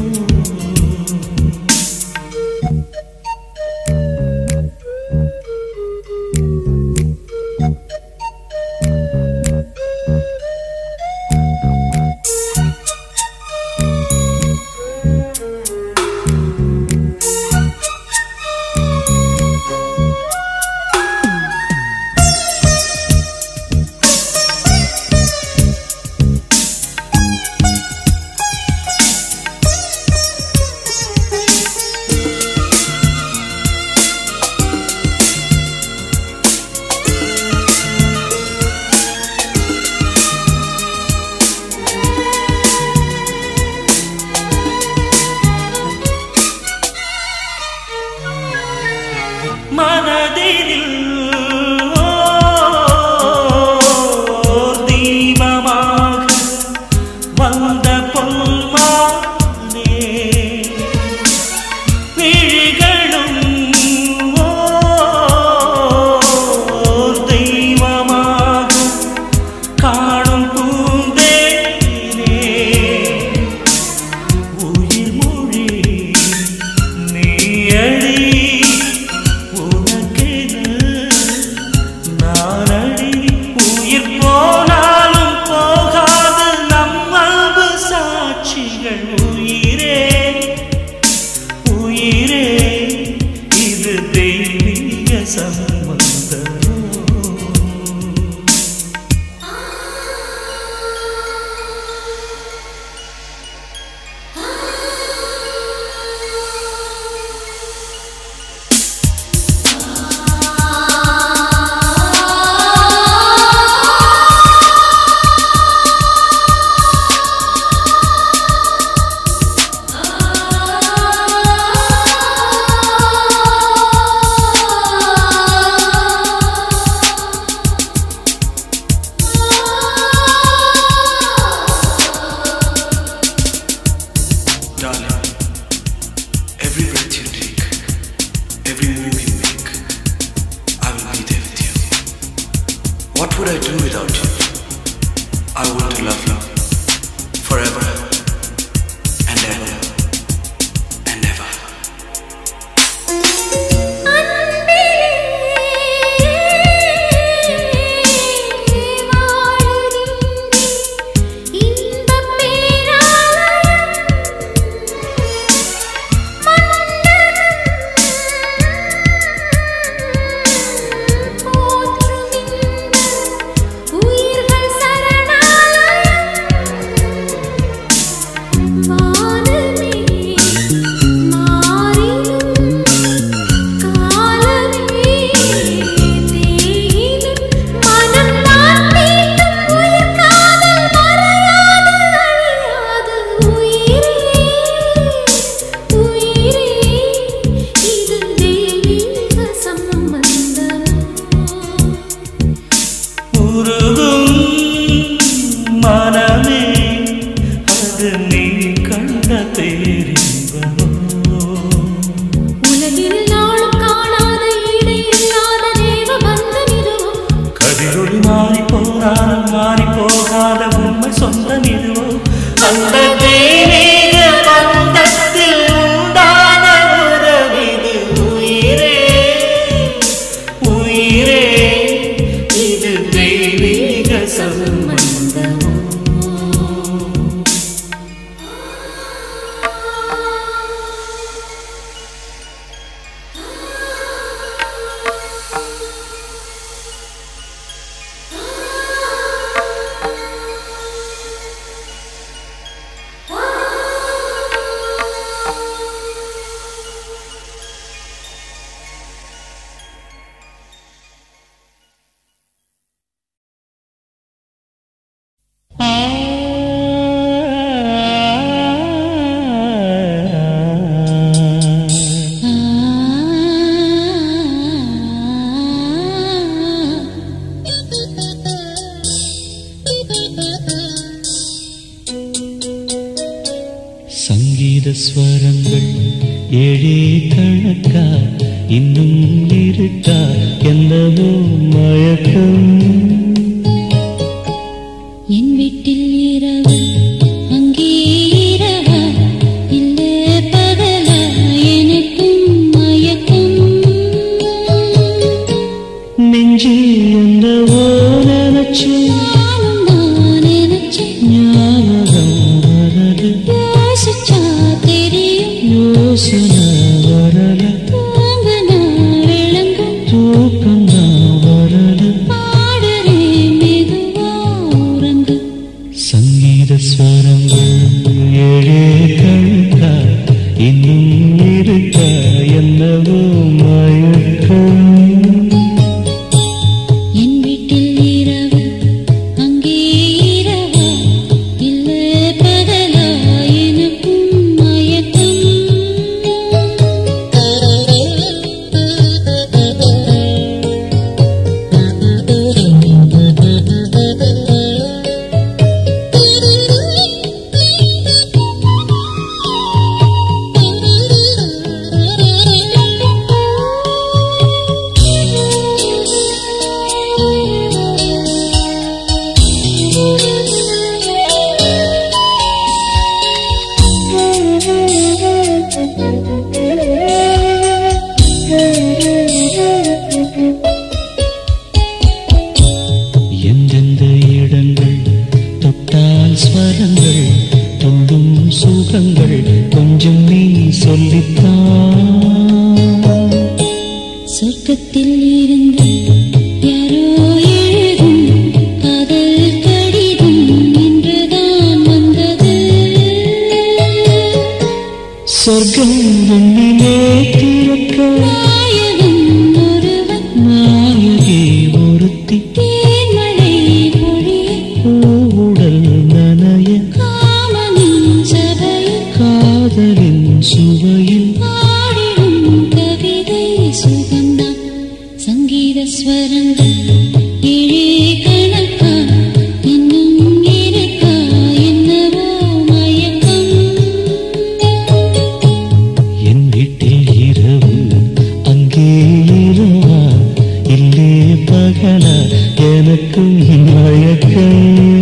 மனதில் ஓர் தீபமாக வந்த பொன்மானே விழிகளும் ஓர் தெய்வமாக காணும் பூந்தேனே உயிர் மொழி நீயடி உனக்கென நானடி உயிர் போனாலும் போகாது நம் அன்பு சாட்சிகள் உயிரே உயிரே இது தெய்வீக சம்பந்தம் What would I do without you? I want to love you forever and ever and ever. உயிர்கள் சரணாலயம் வானமே மாறினும் காலமே தேயினும் மனம் நான் மீண்டும் உயிர் காதல் மறையாது அழியாது உயிரே உயிரே இது தெய்வீக சம்பந்தம் உருகும் மனமே அது நீ கண்ட பேரின்பமோ உலகில் நாளும் காணாத ஈடு இல்லாத தேவ பந்தம் இதுவும் கதிரொளி மாறி போனாலும் மாறி போகாத உண்மை சொந்தம் இதுவோ அந்த தெய்வீக பந்தத்தில் உண்டான உறவிது உயிரே உயிரே இது தெய்வீக சம்பந்தமோ சங்கீத ஸ்வரங்கள் ஏழே கணக்கா இன்னும் இருக்கா என்னவோ மயக்கம் என் வீட்டில் இரவு அங்கே இரவா இல்ல பகலா எனக்கும் மயக்கம் நெஞ்சில் என்னவோ நினைச்சு நானும் நான் நினைச்சேன் ஞாபகம் வரது யோசிச்சா தெரியும் யோசனை வரல தூங்க நான் விளங்கும் தூக்கம் தான் வரல பாடுறேன் மெதுவா உறங்கு சங்கீத ஸ்வரங்கள் ஏழே கணக்கா இன்னும் இருக்கா என்னவோ மயக்கம் என் வீட்டில் இரவு அங்கே இரவா இல்ல பகலா எனக்கும் மயக்கம் எந்தெந்த இடங்கள் தொட்டால் ஸ்வரங்கள் தொண்டும் சுகங்கள் கொஞ்சம் நீ சொல்லித்தான் சொர்க்கத்தில் இருந்து யாரோ எழுதும் காதல் கடிதம் இன்றுதான் வந்தது சொர்க்கம் வெண்ணிலே திறக்க நாயகன் ஒருவன் நாயகி ஒருத்தி தேன்மழை பொழிய பூவுடல் நனைய காமனின் சபையில் காதலின் சுவையில் பாடிடும் கவிதை சுகந்தான் சங்கீத ஸ்வரங்கள் ஏழே கணக்கா இன்னும் இருக்கா என்னவோ மயக்கம் என் வீட்டில் இரவு அங்கே இரவா இல்லே பகலா எனக்கு மயக்கம் மயக்கம்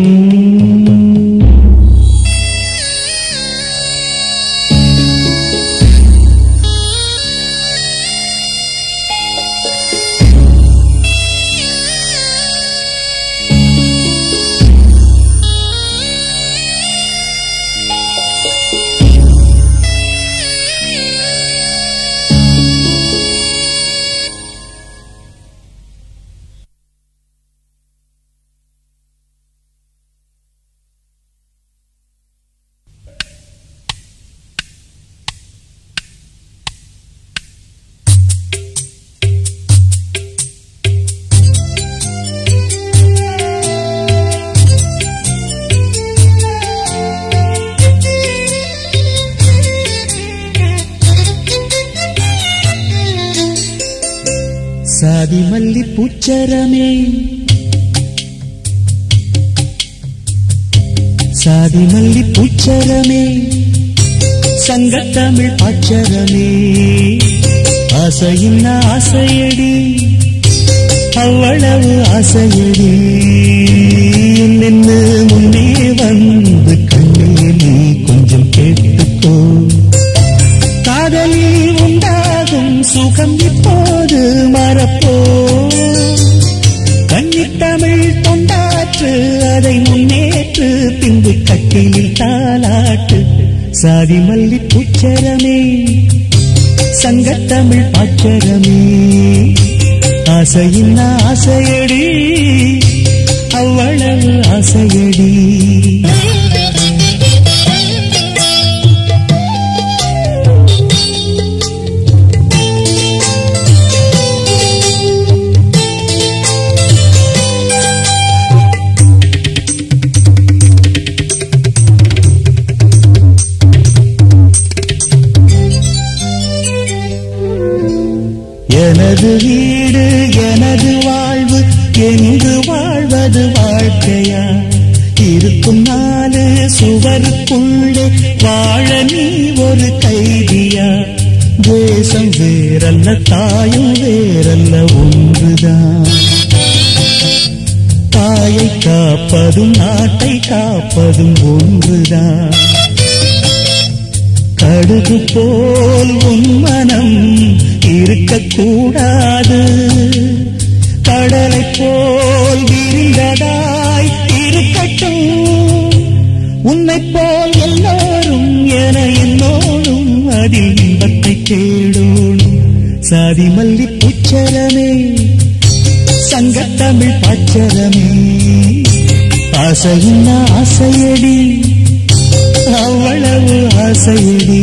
சாதி மல்லி பூச்சரமே சாதி மல்லி பூச்சரமே சங்கத்தமிழ் பாச்சரமே ஆசையின் ஆசையடி அவ்வளவு ஆசையடி நின்று முன்னே வந்து கண்ணே நீ கொஞ்சம் கேட்டுக்கோ காதலில் உண்டாகும் சுகம் இப்போது மறப்போ கன்னித்தமிழ் தொண்டாற்று அதை முன்னேற்று பின்பு கட்டிலில் தாளாட்டு சாதி மல்லி பூச்சரமே சங்கத்தமிழ் பாச்சரமே ஆசையின் ஆசையடி அவ்வளவு ஆசையடி எனது வீடு எனது வாழ்வு என்று வாழ்வது வாழ்க்கையா இருக்கும் நாலு சுவருக்குள்ளே வாழ நீ ஒரு கைதியா தேசம் வேறல்ல தாயும் வேறல்ல ஒன்றுதான் தாயை காப்பதும் நாட்டை காப்பதும் ஒன்றுதான் கடுகு போல் உன் மனம் இருக்கக்கூடாது கடலை போல் விரிந்ததாய் இருக்கட்டும் உன்னை போல் எல்லோரும் என என்னோடும் அதில் இன்பத்தை தேடோடும் சாதி மல்லி புச்சரமே சங்கத்தமிழ் பாச்சரமே ஆசையின் ஆசையடி அவ்வளவு ஆசையடி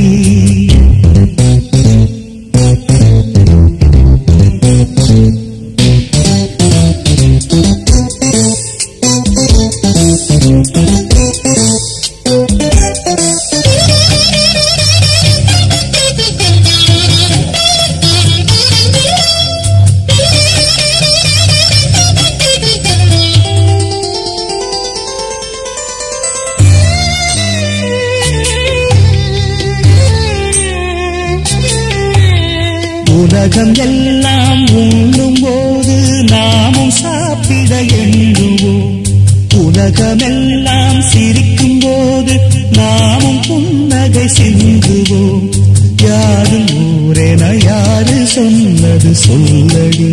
உலகம் எல்லாம் உண்ணும் போது நாமும் சாப்பிட எண்ணுவோம் உலகமெல்லாம் சிரிக்கும் போது நாமும் புன்னகை சிந்துவோம் யாரும் ஊரென யாரு சொன்னது சொல்லடி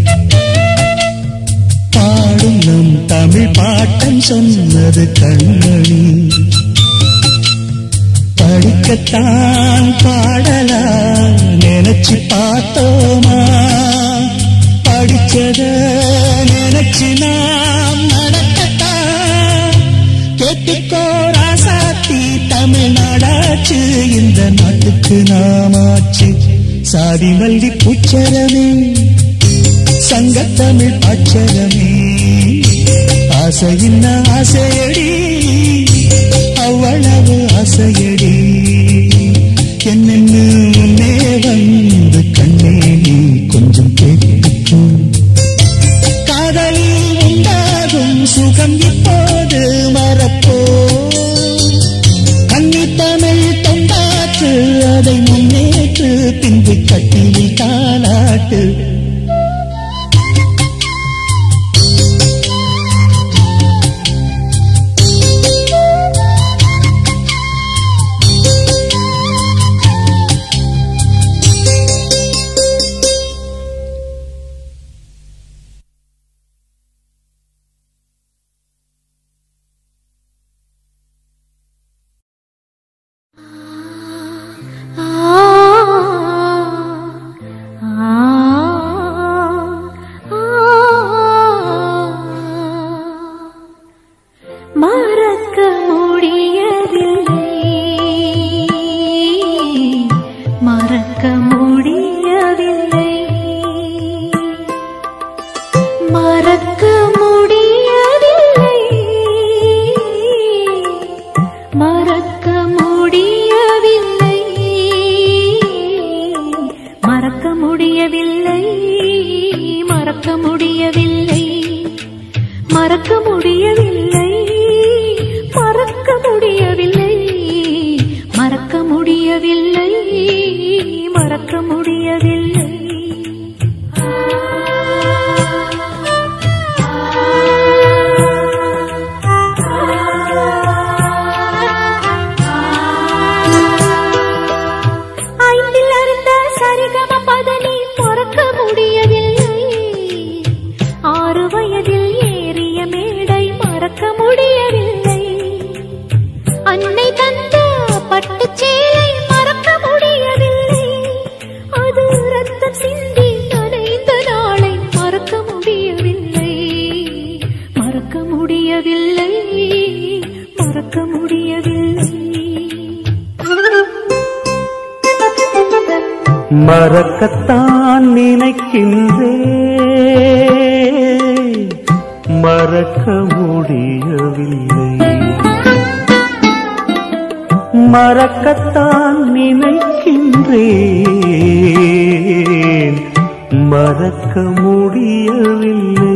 பாடும் நம் தமிழ் பாட்டன் சொன்னது கண்மணி படிக்கத்தான் பாடலா நினைச்சு பார்த்தோமா படிச்சத நினைச்சு நாம் நடக்கத்தான் கேட்டுக்கோ ராசாத்தி தமிழ்நாடாச்சு இந்த நாட்டுக்கு நாமாச்சு சாதி மல்லி பூச்சரமே சங்கத்தமிழ் பாச்சரமே ஆசையின் ஆசையடி அவ்வளவு ஆசையடி என்னென்னு முன்னே வந்து கண்ணே நீ கொஞ்சம் கேட்கும் காதலில் உண்டாகும் சுகம் இப்போது மறப்போ கன்னி தமிழ் தொண்டாற்று அதை முன்னேற்று பின்பு கட்டிலில் தாளாட்டு மறக்க முடியவில்லை மறக்க முடியவில்லை மறக்க முடியவில்லை மறக்க முடியவில்லை மறக்க முடியவில்லை மறக்க முடியவில்லை மறக்க முடியவில்லை மறக்க முடியவில்லை ஐந்தில் அருந்த சரிகம பதனி மறக்க முடியவில்லை ஆறு வயதில் ஏறிய மேடை மறக்க முடியவில்லை அன்னை தந்த பட்டுச் சேலை மறக்க முடியவில்லை அது ரத்தம் சிந்தி நனைந்த நாளை மறக்க முடியவில்லை மறக்க முடியவில்லை மறக்க முடியவில்லை மறக்கத்தான் நினைக்கின்றே மறக்க முடியவில்லை மறக்கத்தான் நினைக்கின்றேன் மறக்க முடியவில்லை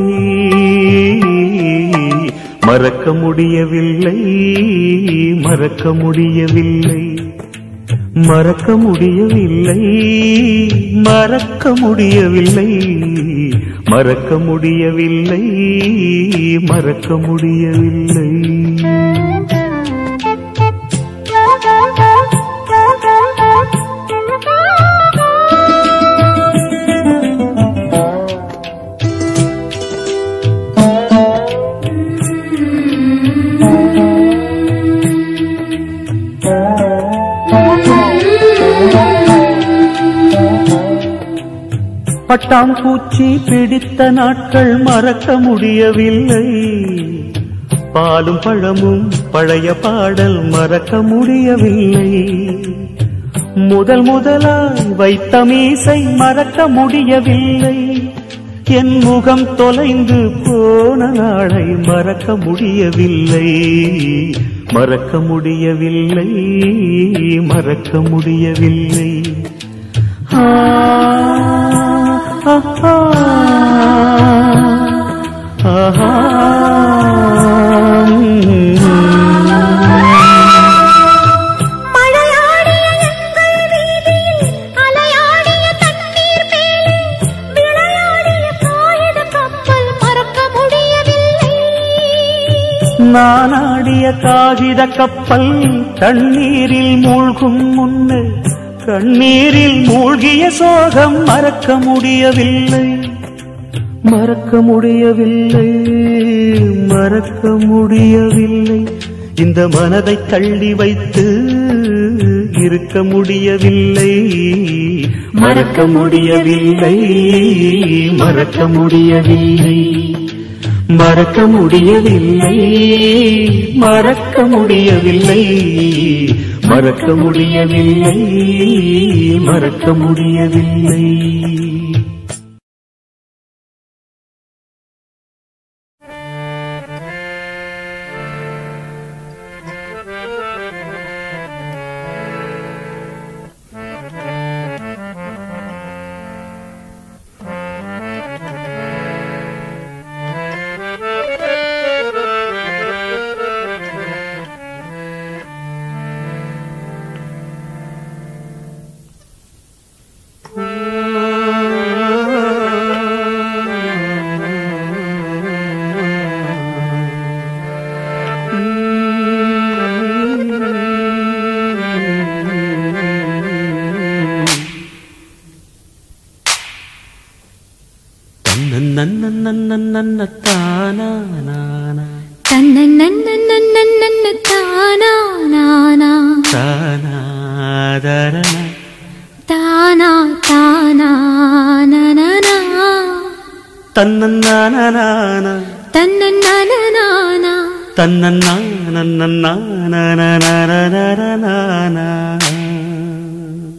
மறக்க முடியவில்லை மறக்க முடியவில்லை மறக்க முடியவில்லை மறக்க முடியவில்லை மறக்க முடியவில்லை மறக்க முடியவில்லை பட்டாம்பூச்சி பிடித்த நாட்கள் மறக்க முடியவில்லை பாலும் பழமும் பழைய பாடல் மறக்க முடியவில்லை முதல் முதலாய் வைத்த மீசை மறக்க முடியவில்லை என் முகம் தொலைந்து போன நாளை மறக்க முடியவில்லை மறக்க முடியவில்லை மறக்க முடியவில்லை ஆ, ஆ, ஆ, ஆஹா, மழையாடிய எங்கள் வீதியில் அலையாடிய தண்ணீர் மேலே விளையாடிய காகித கப்பல் மறக்க முடியவில்லை நான் ஆடிய காகித கப்பல் தண்ணீரில் மூழ்கும் முன்னு கண்ணீரில் மூழ்கிய சோகம் மறக்க முடியவில்லை மறக்க முடியவில்லை மறக்க முடியவில்லை இந்த மனதை தள்ளி வைத்து இருக்க முடியவில்லை மறக்க முடியவில்லை மறக்க முடியவில்லை மறக்க முடியவில்லை மறக்க முடியவில்லை மறக்க முடியவில்லை மறக்க முடியவில்லை தானா தன்ன நன்ன நன்ன நன்ன தானா நானா தானாதரண தானா தானா நனனா தன்னன்னான தன்ன நனனானா தன்னன்னான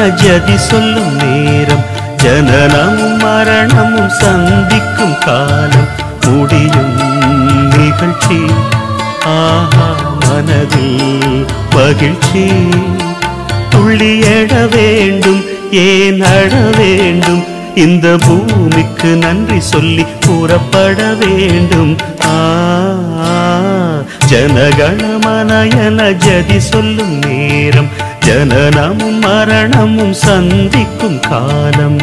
ஜதி சொல்லும் நேரம் ஜனனமும் மரணமும் சந்திக்கும் காலம் முடியும் நிகழ்ச்சி ஆஹா மனதில் மகிழ்ச்சி துள்ளி எழ வேண்டும் ஏன் அழ வேண்டும் இந்த பூமிக்கு நன்றி சொல்லி கூறப்பட வேண்டும் ஆ ஜனகணமனயன ஜதி சொல்லும் நேரம் ஜனனமும் மரணமும் சந்திக்கும் காலம்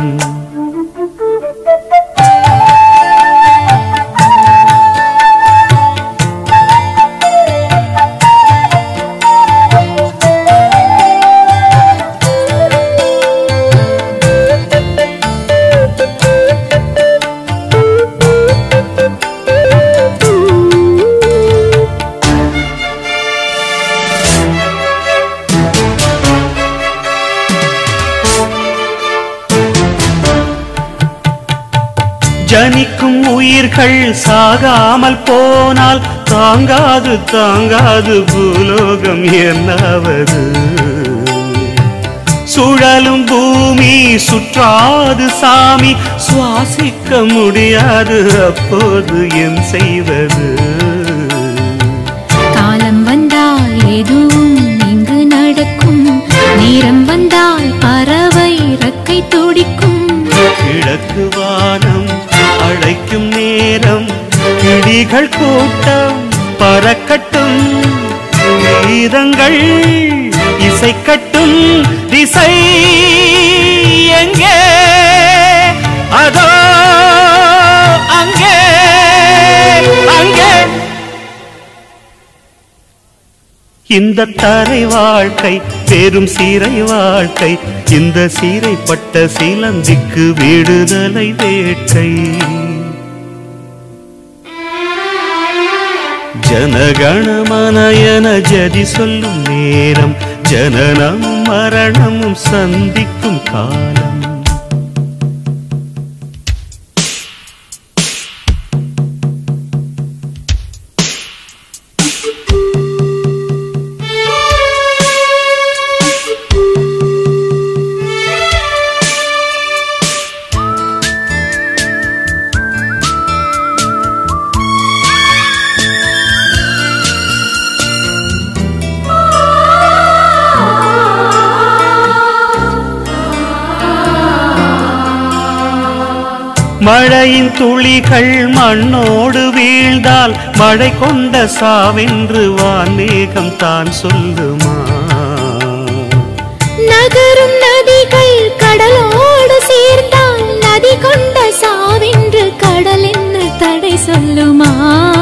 ஜனிக்கும் உயிர்கள் சாகாமல் போனால் தாங்காது தாங்காது பூலோகம் என்னாவது சுழலும் பூமி சுற்றாது சாமி சுவாசிக்க முடியாது அப்போது என் செய்வது காலம் வந்தால் எதுவும் இங்கு நடக்கும் நேரம் வந்தால் பறவை ரக்கை துடிக்கும் கிழக்கு வானம் அழைக்கும் நேரம் கிளிகள் கூட்டம் பறக்கட்டும் கீதங்கள் இசைக்கட்டும் திசை எங்கே அதோ அங்கே அங்கே இந்த தரை வாழ்க்கை பெரும் சீரை வாழ்க்கை இந்த சீரைப்பட்ட சிலந்திக்கு விடுதலை வேட்கை ஜனகணமனயன ஜதி சொல்லும் நேரம் ஜனனம் மரணமும் சந்திக்கும் காலம் மழையின் துளிகள் மண்ணோடு வீழ்ந்தால் மழை கொண்ட சாவென்று வான்மேகம் தான் சொல்லுமா நகரும் நதிகள் கடலோடு சேர்ந்தால் நதி கொண்ட சாவென்று கடல் என்ன தடை சொல்லுமா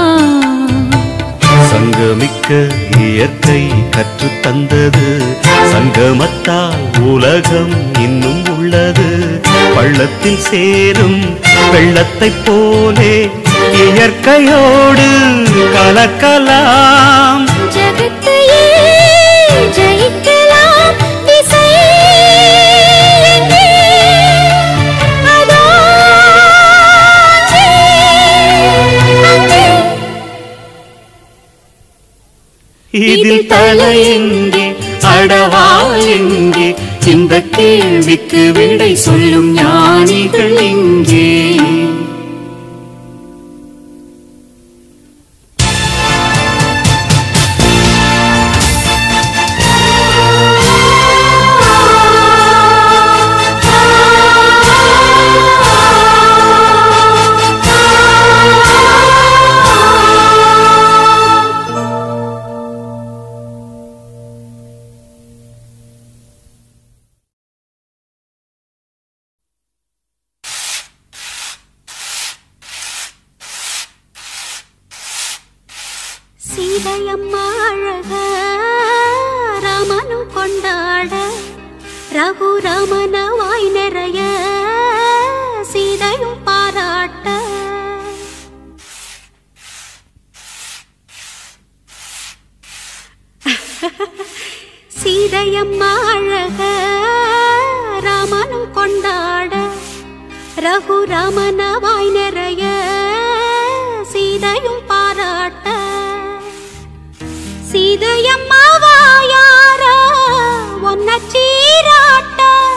சங்கமிக்க இயற்கை கற்றுத் தந்தது சங்கமத்தால் உலகம் இன்னும் உள்ளது பள்ளத்தில் சேரும் வெள்ளத்தைப் போலே இயற்கையோடு கலக்கலாம் ஜகத்தையே ஜெயிக்கலாம் திசை எங்கே? அதோ அங்கே, அங்கே. இதில் தலை எங்கே அடவாள் எங்கே இந்த கேள்விக்கு விடை சொல்லும் ஞானிகள் எங்கே சீதையம்மா அழக ராமனும் கொண்டாட ரகுராமன வாய் நிறைய சீதையும் பாராட்ட சீதையம்மா அழக ராமனும் கொண்டாட ரகுராமன வாய் நிறைய சீதையும் பாராட்ட சீதையம்மா வாயார ஒன்ன சீராட்ட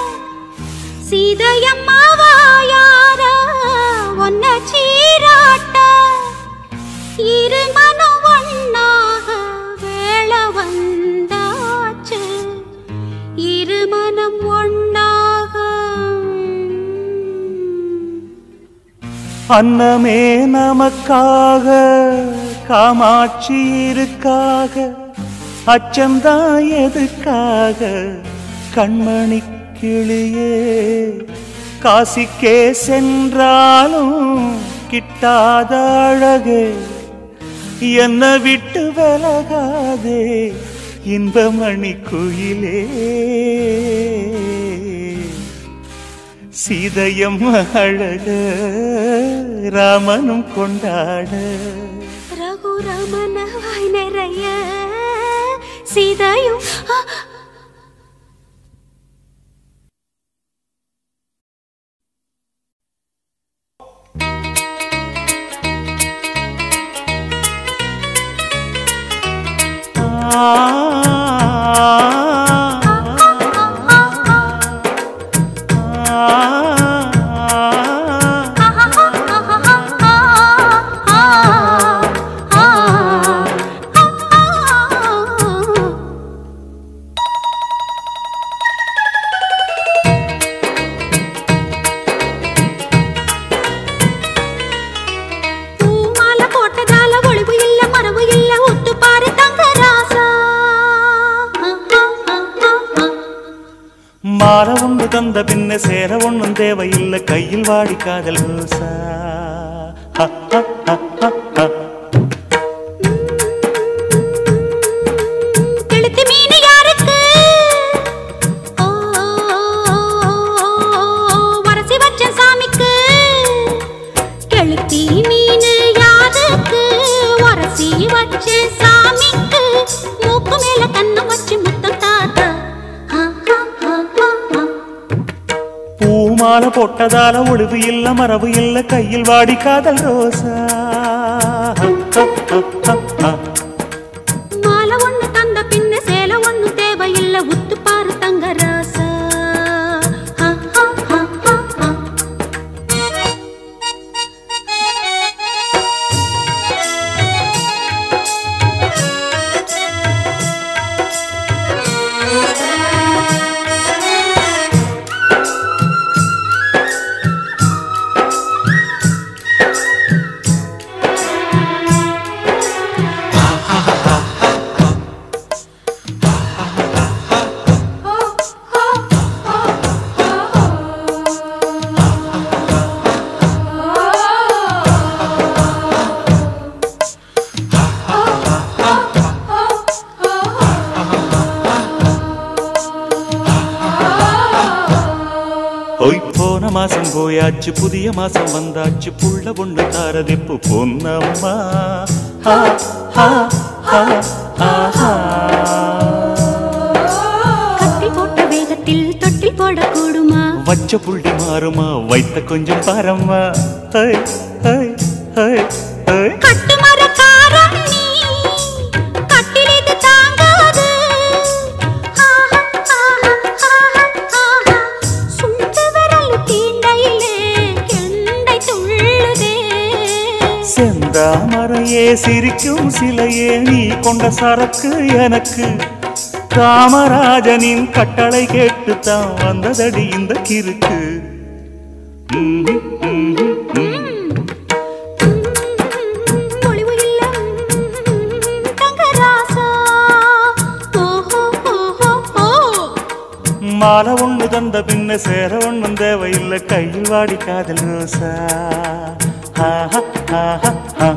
சீதையம்மாவாயார ஒன்ன சீராட்ட இரு மனம் ஒன்னாக வேள வந்தாச்சு இரு மனம் ஒன்னாக அன்னமே நமக்காக காமாட்சி இருக்காக அச்சம்தான் எதுக்காக கண்மணி கிளியே காசிக்கே சென்றாலும் கிட்டாத அழகே என்ன விட்டு விலகாதே இன்பமணி குயிலே சீதையம் அழக ராமனும் கொண்டாட ரகுரமன வாய் நிறைய சீதையும் ஆ, பூமாலை போட்டதால ஒளிவு இல்ல மரபு இல்ல ஒத்து பாரு தங்க ராசா மாற ஒன்று தந்த பின்ன சேர ஒண்ணும் தேவையில்லை கையில் வாடி காதல் ரோசா ஹ, ஹ, ஹ, ஹ, ஹ. கெளுத்தி மீன் யாருக்கு ஓ, வரசி வச்ச சாமிக்கு கெளுத்தி மீன் யாருக்கு வரசி வச்ச சாமிக்கு மூக்கு மேல கண்ணை வச்சு முத்தம் தாத்தா ஆ, ஆ, ஆ, ஆ, ஆ. பூமாலை போட்டதால ஒளிவு இல்ல மரபு இல்ல கையில் வாடி காதல் ரோசா ஹ, ஹ, ஹ, ஹ, ஹ. மாலை ஒண்ணு தந்த பின்ன சேலை ஒண்ணு தேவையில்ல உத்து பாரு தங்க ராசா ஆ, ஆ, ஆ, ஆ, ஆ. போய் போன மாசம் போயாச்சு புதிய மாசம் வந்தாச்சு புள்ள பொண்ணு தாரதிப்பு பொன்னம்மா ஆ, ஆ, ஆ, ஆஹா. கத்தி போட்ட வேகத்தில் தொட்டில் போடக்கூடுமா வச்ச புள்ளி மாறுமா வைத்த கொஞ்சம் பாரம்மா ஹை, ஹை, ஹை, ஹை. கட்டுமரக்காரன் நீ கட்டில் இது தாங்காது ஆஹா, ஆஹா, ஆஹா, ஆஹா. சுண்டு விரல் தீண்டையிலே கெண்டை துள்ளுதே செந்தாமரையே சிரிக்கும் சிலையே நீ கொண்ட சரக்கு எனக்கு காமராஜனின் கட்டளை கேட்டுத்தான் வந்ததடி இந்த கிறுக்கு ம்ஹும், ம்ஹும், ம்ஹும். ஒளிவு இல்ல தங்கராசா ஓஹோ ஓஹோ ஓ மாலை ஒண்ணு தந்த பின்ன சேர ஒண்ணும் தேவையில்லை கையில் வாடி காதல் ரோசா ஆஹா, ஆஹா, ஆஹா.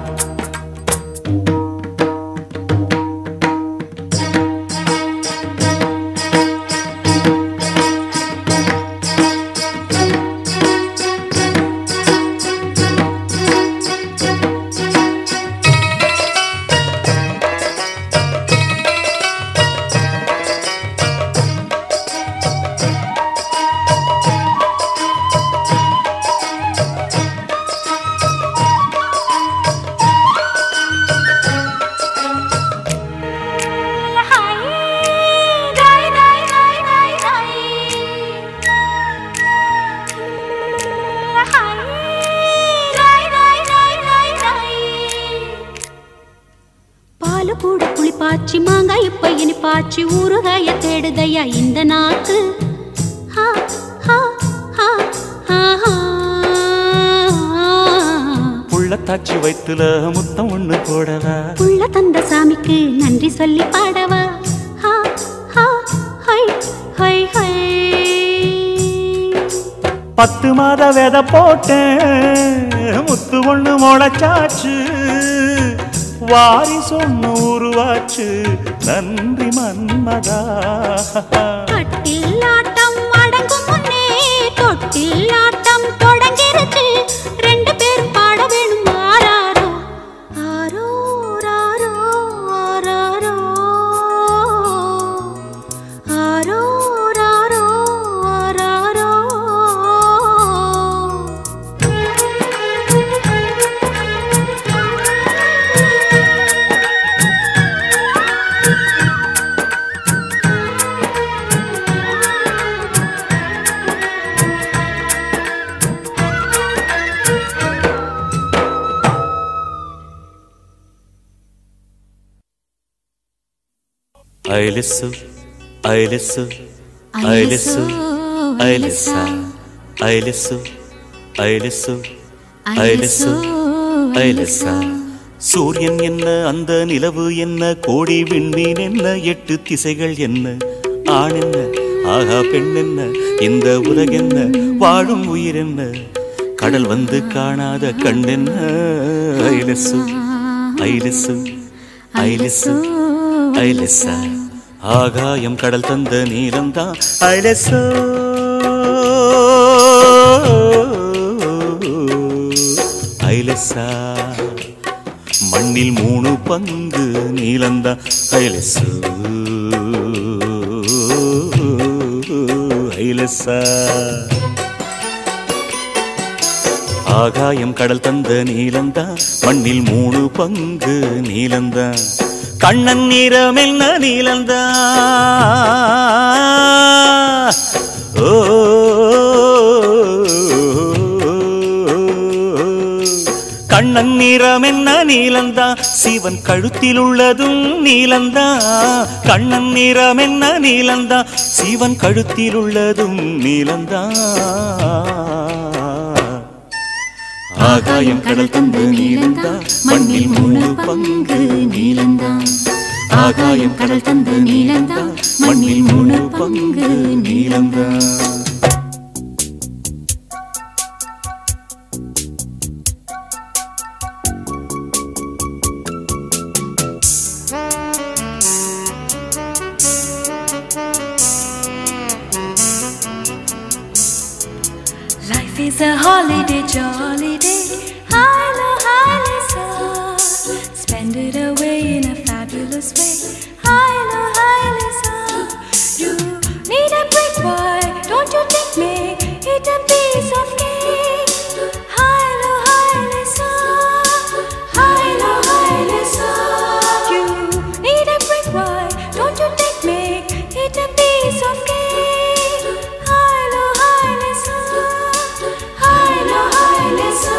ஆ பாலு கூட புளிப்பாச்சி மாங்காய் இப்ப இனிப்பாச்சி ஊறுகாய தேடுதையா இந்த நாக்கு ஹா, ஹா, ஹா, ஹா, ஹா. புள்ளத்தாச்சி வயித்துல முத்தம் ஒண்ணு போடவா புள்ள தந்த சாமிக்கு நன்றி சொல்லி பாடவா ஹா, ஹா, ஹை, ஹை, ஹை. பத்து மாத விதை போட்டேன் முத்து ஒண்ணு முளைச்சாச்சு வாரி சொன்ன உருவாச்சு நன்றி மன்மதா கட்டில் ஆட்டம் அடங்கும் முன்னே தொட்டில் ஆட்டம் தொடங்கிருச்சு ரெண்டு பேரும் பாட வேணும் ஆராரோ ஆரோ ராரோ ஆராரோ ஆரோ ராரோ ஆராரோ ఐలెస్సు ఐలెస్సు ఐలెస్సు ఐలెస్సా ఐలెస్సు ఐలెస్సు ஐலெஸ்ஸு ஐலெஸ்ஸா சூரியன் என்ன அந்த நிலவு என்ன கோடி விண்மீன் என்ன எட்டு திசைகள் என்ன ஆண் என்ன ஆகா பெண் என்ன இந்த உலகென்ன வாழும் உயிர் என்ன கடல் வந்து காணாத கண் என்ன ஐலெஸ்ஸு ஐலெஸ்ஸு ஐலெஸ்ஸு ஐலெஸ்ஸா ஆகாயம் கடல் தந்த நீலம்தான் ஐலெஸ்ஸோ ஐலெஸ்ஸா மண்ணில் மூணு பங்கு நீலந்தா ஐலெஸ்ஸு ஐலெஸ்ஸா ஆகாயம் கடல் தந்த நீலந்தா மண்ணில் மூணு பங்கு நீலந்தா கண்ணன் நிறம் என்ன நீலந்தா ஓ கண்ணன் நிறம் என்ன நீலந்தா சிவன் கழுத்தில் உள்ளதும் நீலந்தா கண்ணன் நிறம் என்ன நீலந்தா சிவன் கழுத்தில் உள்ளதும் நீலந்தா ஆகாயம் கடல் தந்த நீலந்தா மண்ணில் மூணு பங்கு நீலந்தா ஆகாயம் கடல் தந்த நீலந்தா மண்ணில் மூணு பங்கு நீலந்தா Life is a holiday, jolly day. Hilo, hilo, so. Spend it away in a fabulous way. Hilo, hilo, so. You need a break, boy. Don't you think me? Eat a piece of cake. Hilo, hilo, so. Hilo, hilo, so. You need a break, boy. Don't you think me? Eat a piece of cake. Hilo, hilo, so. Hilo, hilo, so.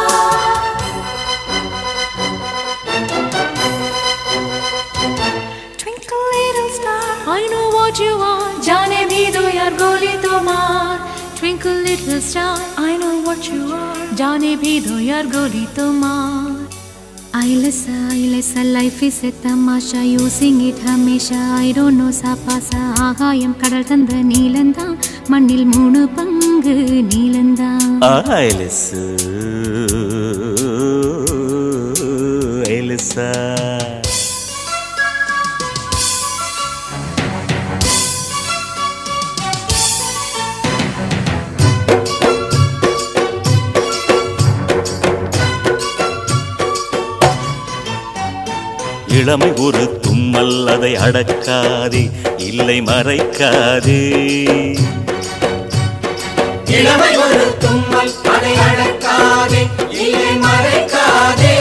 Twinkle little star, I know what you are. जाने भी दो यार गोली तो मार. Twinkle little star, I know what you are. जाने भी दो यार गोली तो मार. ஐலசா ஐலசா life is a tamasha using it hamesha I don't know சாப்பாசா ஆகாயம் கடல் தந்த நீலந்தா மண்ணில் மூணு பங்கு நீலந்தா ஐலெஸ்ஸு ஐலெஸ்ஸா இளமை ஒரு தும்மல் அதை அடக்காதே இல்லை மறைக்காதே இளமை ஒரு தும்மல் அதை அடக்காதே இல்லை மறைக்காதே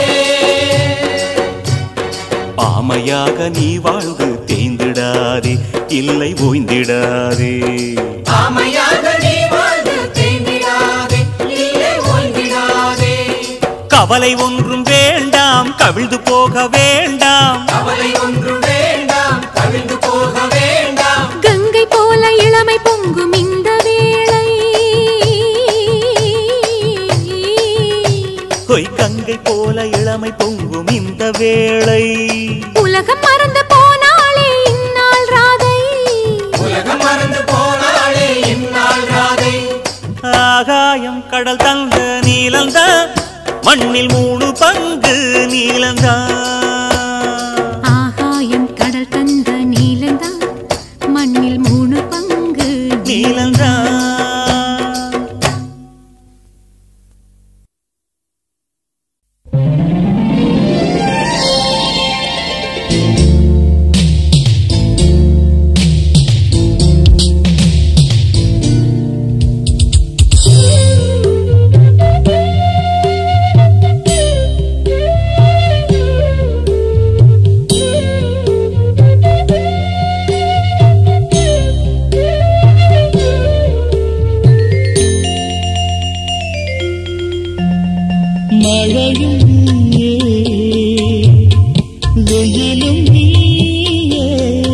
ஆமையாக நீ வாழ்ந்து தேய்ந்திடாதே இல்லை ஓய்ந்திடாதே ஆமையாக நீ வாழ்ந்து தேங்கிடாதே இல்லை ஓய்ந்திடாதே கவலை ஒன்றும் வேண்டாம் வேண்டாம் கவிழ்ந்து போக வேண்டாம் கவலை ஒன்று வேண்டாம் கவிழ்ந்து போக வேண்டாம் கங்கை போல இளமை பொங்கும் இந்த வேளை கொய் கங்கை போல இளமை பொங்கும் இந்த வேளை உலகம் மறந்து போனாலே இந்நாள் ராதை உலகம் மறந்து போனாலே இந்நாள் ராதை ஆகாயம் கடல் தந்த நீலந்தான் மண்ணில் மூணு பங்கு நீலந்தான் ஆகாயம் கடல் தந்த நீலந்தான் மண்ணில் மூணு பங்கு நீலந்தான் மழையும் நீயே வெயிலும் நீயே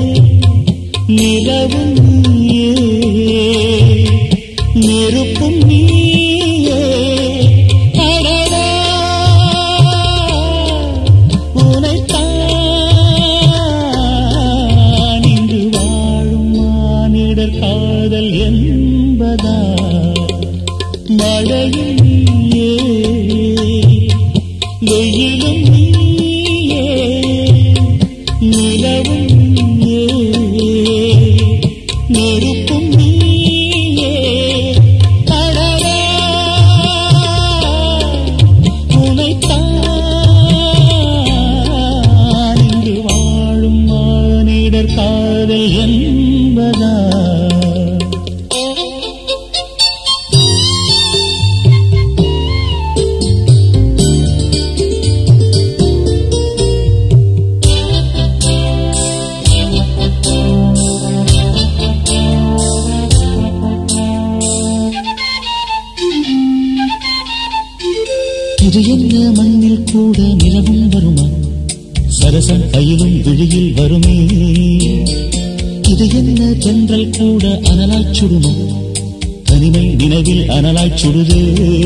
நிலவும் நீயே நெருப்பும் நீயே அடடா உனைத்தான் இங்கு வாழும் மானிடர் காதல் என்பதா மழையும் நீயே வெயிலும் நீயே நிலவும் நீயே நெருப்பும் நீயே கடலா உனைத்தான் இங்கு வாழும் மானிடர் காதல் என்பதா இது என்ன மண்ணில் கூட நிலவும் வருமா சரசம் கையிலும் விழியில் வருமே இது என்ன தென்றல் கூட அனலாய் சுடுமா தனிமை நினைவில் அனலாய் சுடுதே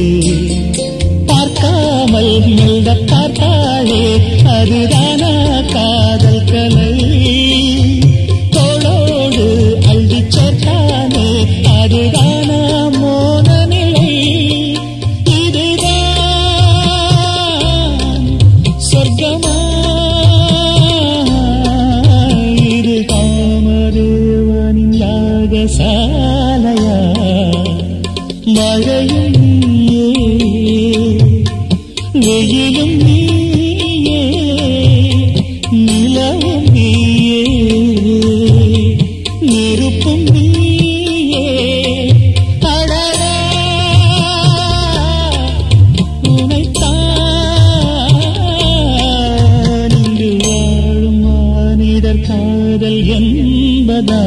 பார்க்காமல் மெல்ல பார்த்தாளே அதுதானா காதல் கலை தோளோடு அள்ளிச் சேர்த்தானே அதுதானா மோன நிலை இதுதான் சொர்க்கமா இது காமதேவனின் யாகசாலையா மழையும் நீயே வெயிலும் நீயே நிலவும் நீயே நெருப்பும் நீயே அடடா உனைத்தான் இங்கு வாழும் மானிடர் காதல் என்பதா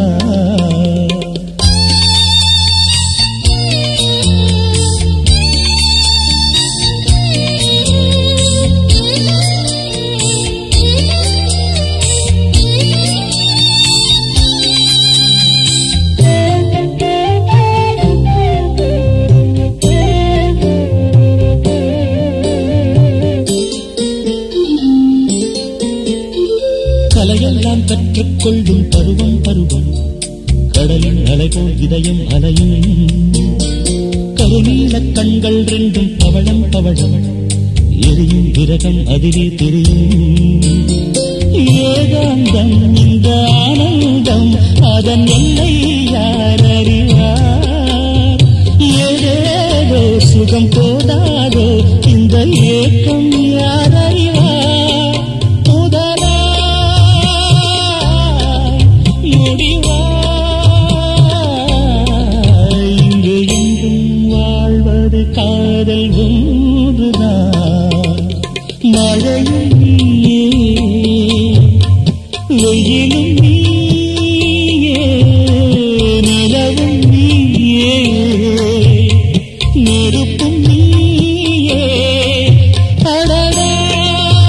கலையெல்லாம் கற்றுக்கொள்ளும் பருவம் பருவம் கடலின் அலைபோல் இதயம் அலையும் கருநீல கண்கள் ரெண்டும் பவளம் பவளம் எரியும் விரகம் அதிலே தெரியும் ஏகாந்தம் இந்த ஆனந்தம் அதன் எல்லை யார் அறிவார் ஏதேதோ சுகம் போதாதோ இந்த ஏக்கம் யார் அறிவார் முதலா முடிவா இங்கு எங்கும் வாழ்வது காதல் ஒன்றுதான் மழையும் நீயே வெயிலும் நீயே நிலவும் நீயே நெருப்பும் நீயே அடடா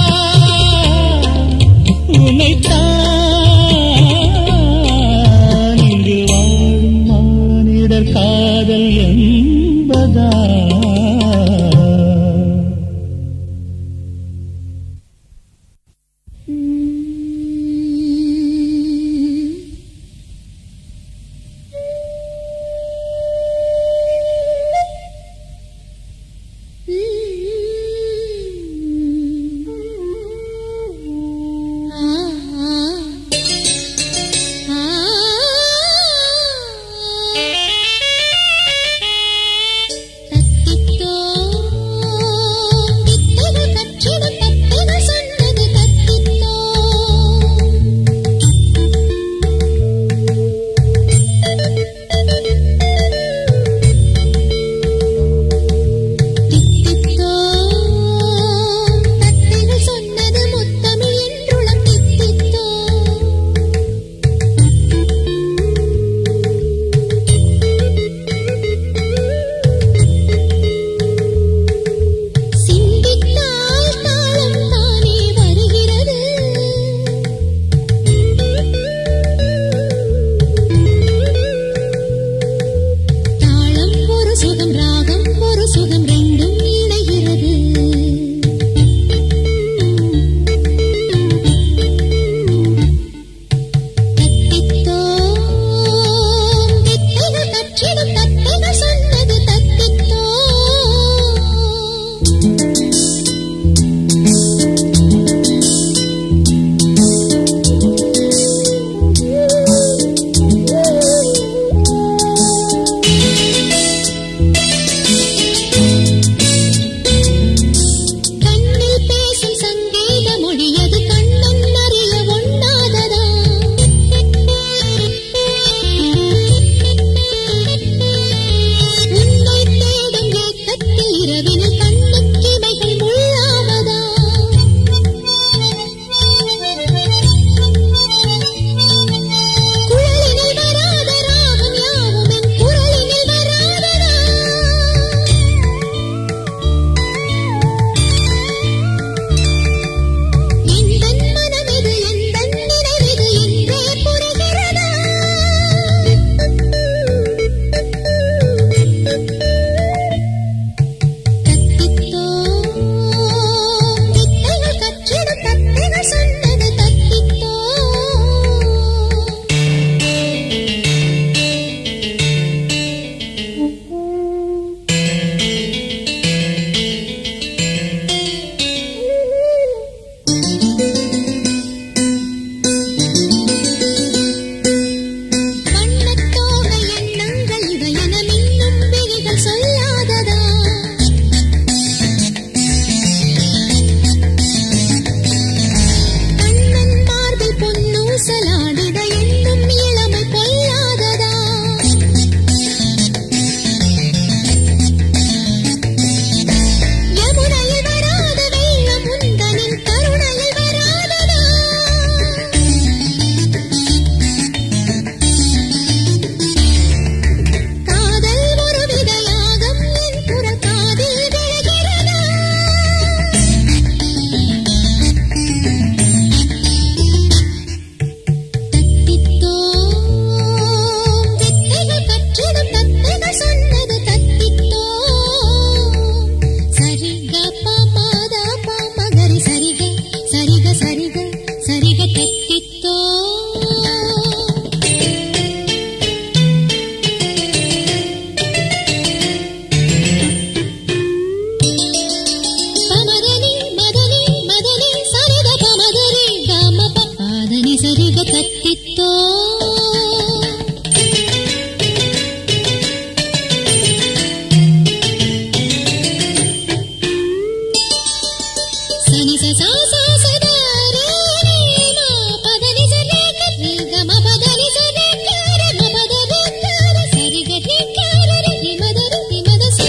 నిస సా సా సదా రే రే మా పద నిజ రే గ రే గ మ పద నిజ రే గ రే మ పద రే గ రే సరి గ రే గ రే రే రి మద రి రి మద స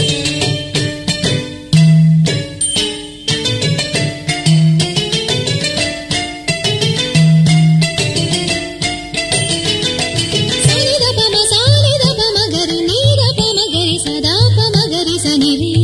సరి ద ప మ సా ని ద ప మ గ రి ని ద ప మ గ రి స ద ప మ గ రి స ని రి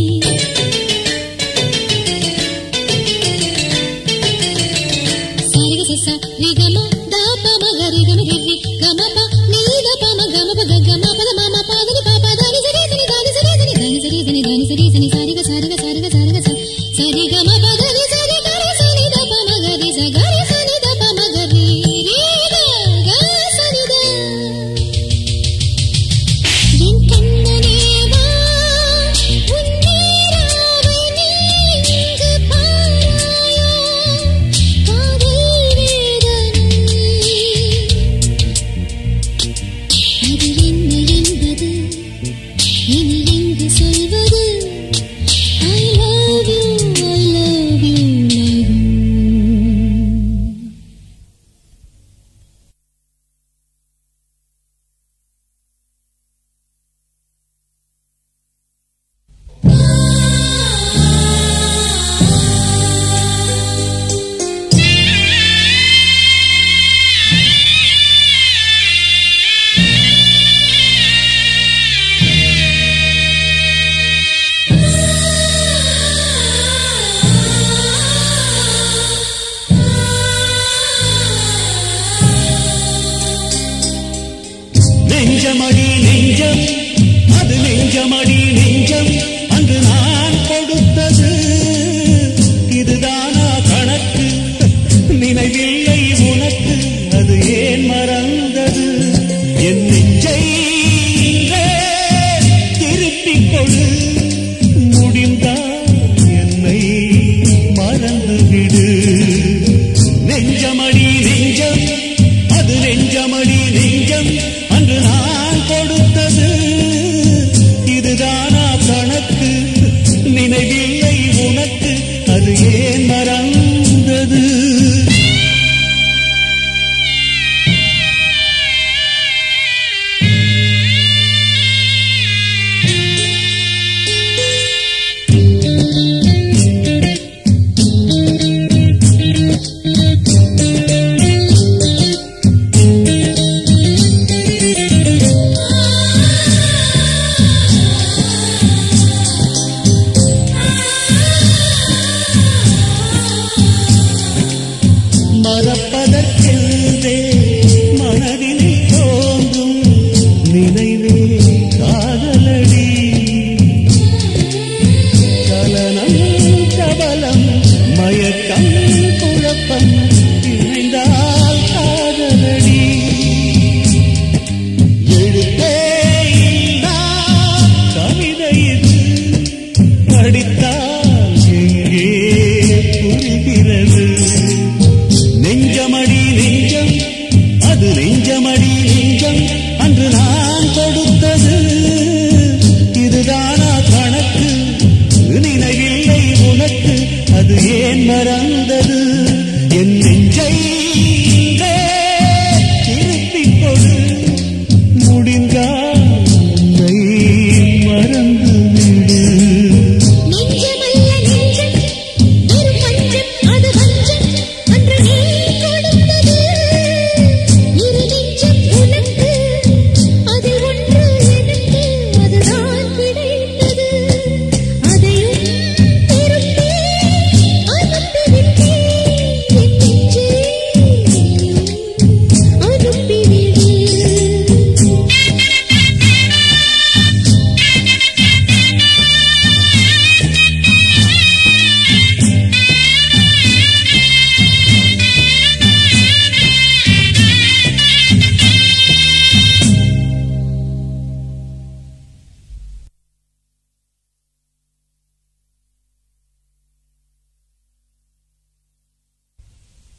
సరిగ సస రి గ మ ద ప మ గ రి గ మ రి రి గ మ ప ని ద ప మ గ మ ప గ గ మ ప ద మ మ ప ద ని ప ప ద ని స రి స ని ద ని స రి స ని ద ని స రి స ని ద ని స రి స ని స రి గ స రి గ స రి గ స రి గ స స రి గ మ ప ద ని స రి గ రి స ని ద ప మ గ రి స గ రి స ని ద ప మ గ రి రి ద గ స ని ద என் கண்ணனேவா உன் நீராவை நீ இங்கு பாராயோ காதல் வேதனை அது என்ன என்பது இனி எங்கு சொல்வது I love you, I love you, love you. நெஞ்சமடி நெஞ்சம் அது நெஞ்சமடி நெஞ்சம் அன்று நான் கொடுத்தது இதுதானா கணக்கு நினைவில்லை உனக்கு அது ஏன் மறந்தது என் நெஞ்சை இன்றே திருப்பிக் கொடு முடிந்தால் என்னை மறந்துவிடு நெஞ்சமடி நெஞ்சம் அது நெஞ்சமடி நெஞ்சம் அன்று நான் கொடுத்தது இதுதானா கணக்கு நினைவில்லை உனக்கு அது ஏன் மறந்தது மறப்பதற்கென்றே மனதில் தோன்றும் நினைவே காதலடி கலனம் கவலம் மயக்கம் குழப்பம் இணைந்தால் காதலடி எழுத்தே இல்லா கவிதை இது படித்தால் எங்கே புரிகிறது நெஞ்சமடி நெஞ்சம் அது நெஞ்சமடி நெஞ்சம் அன்று நான் கொடுத்தது இதுதானா கணக்கு நினைவில்லை உனக்கு அது ஏன் மறந்தது என் நெஞ்ச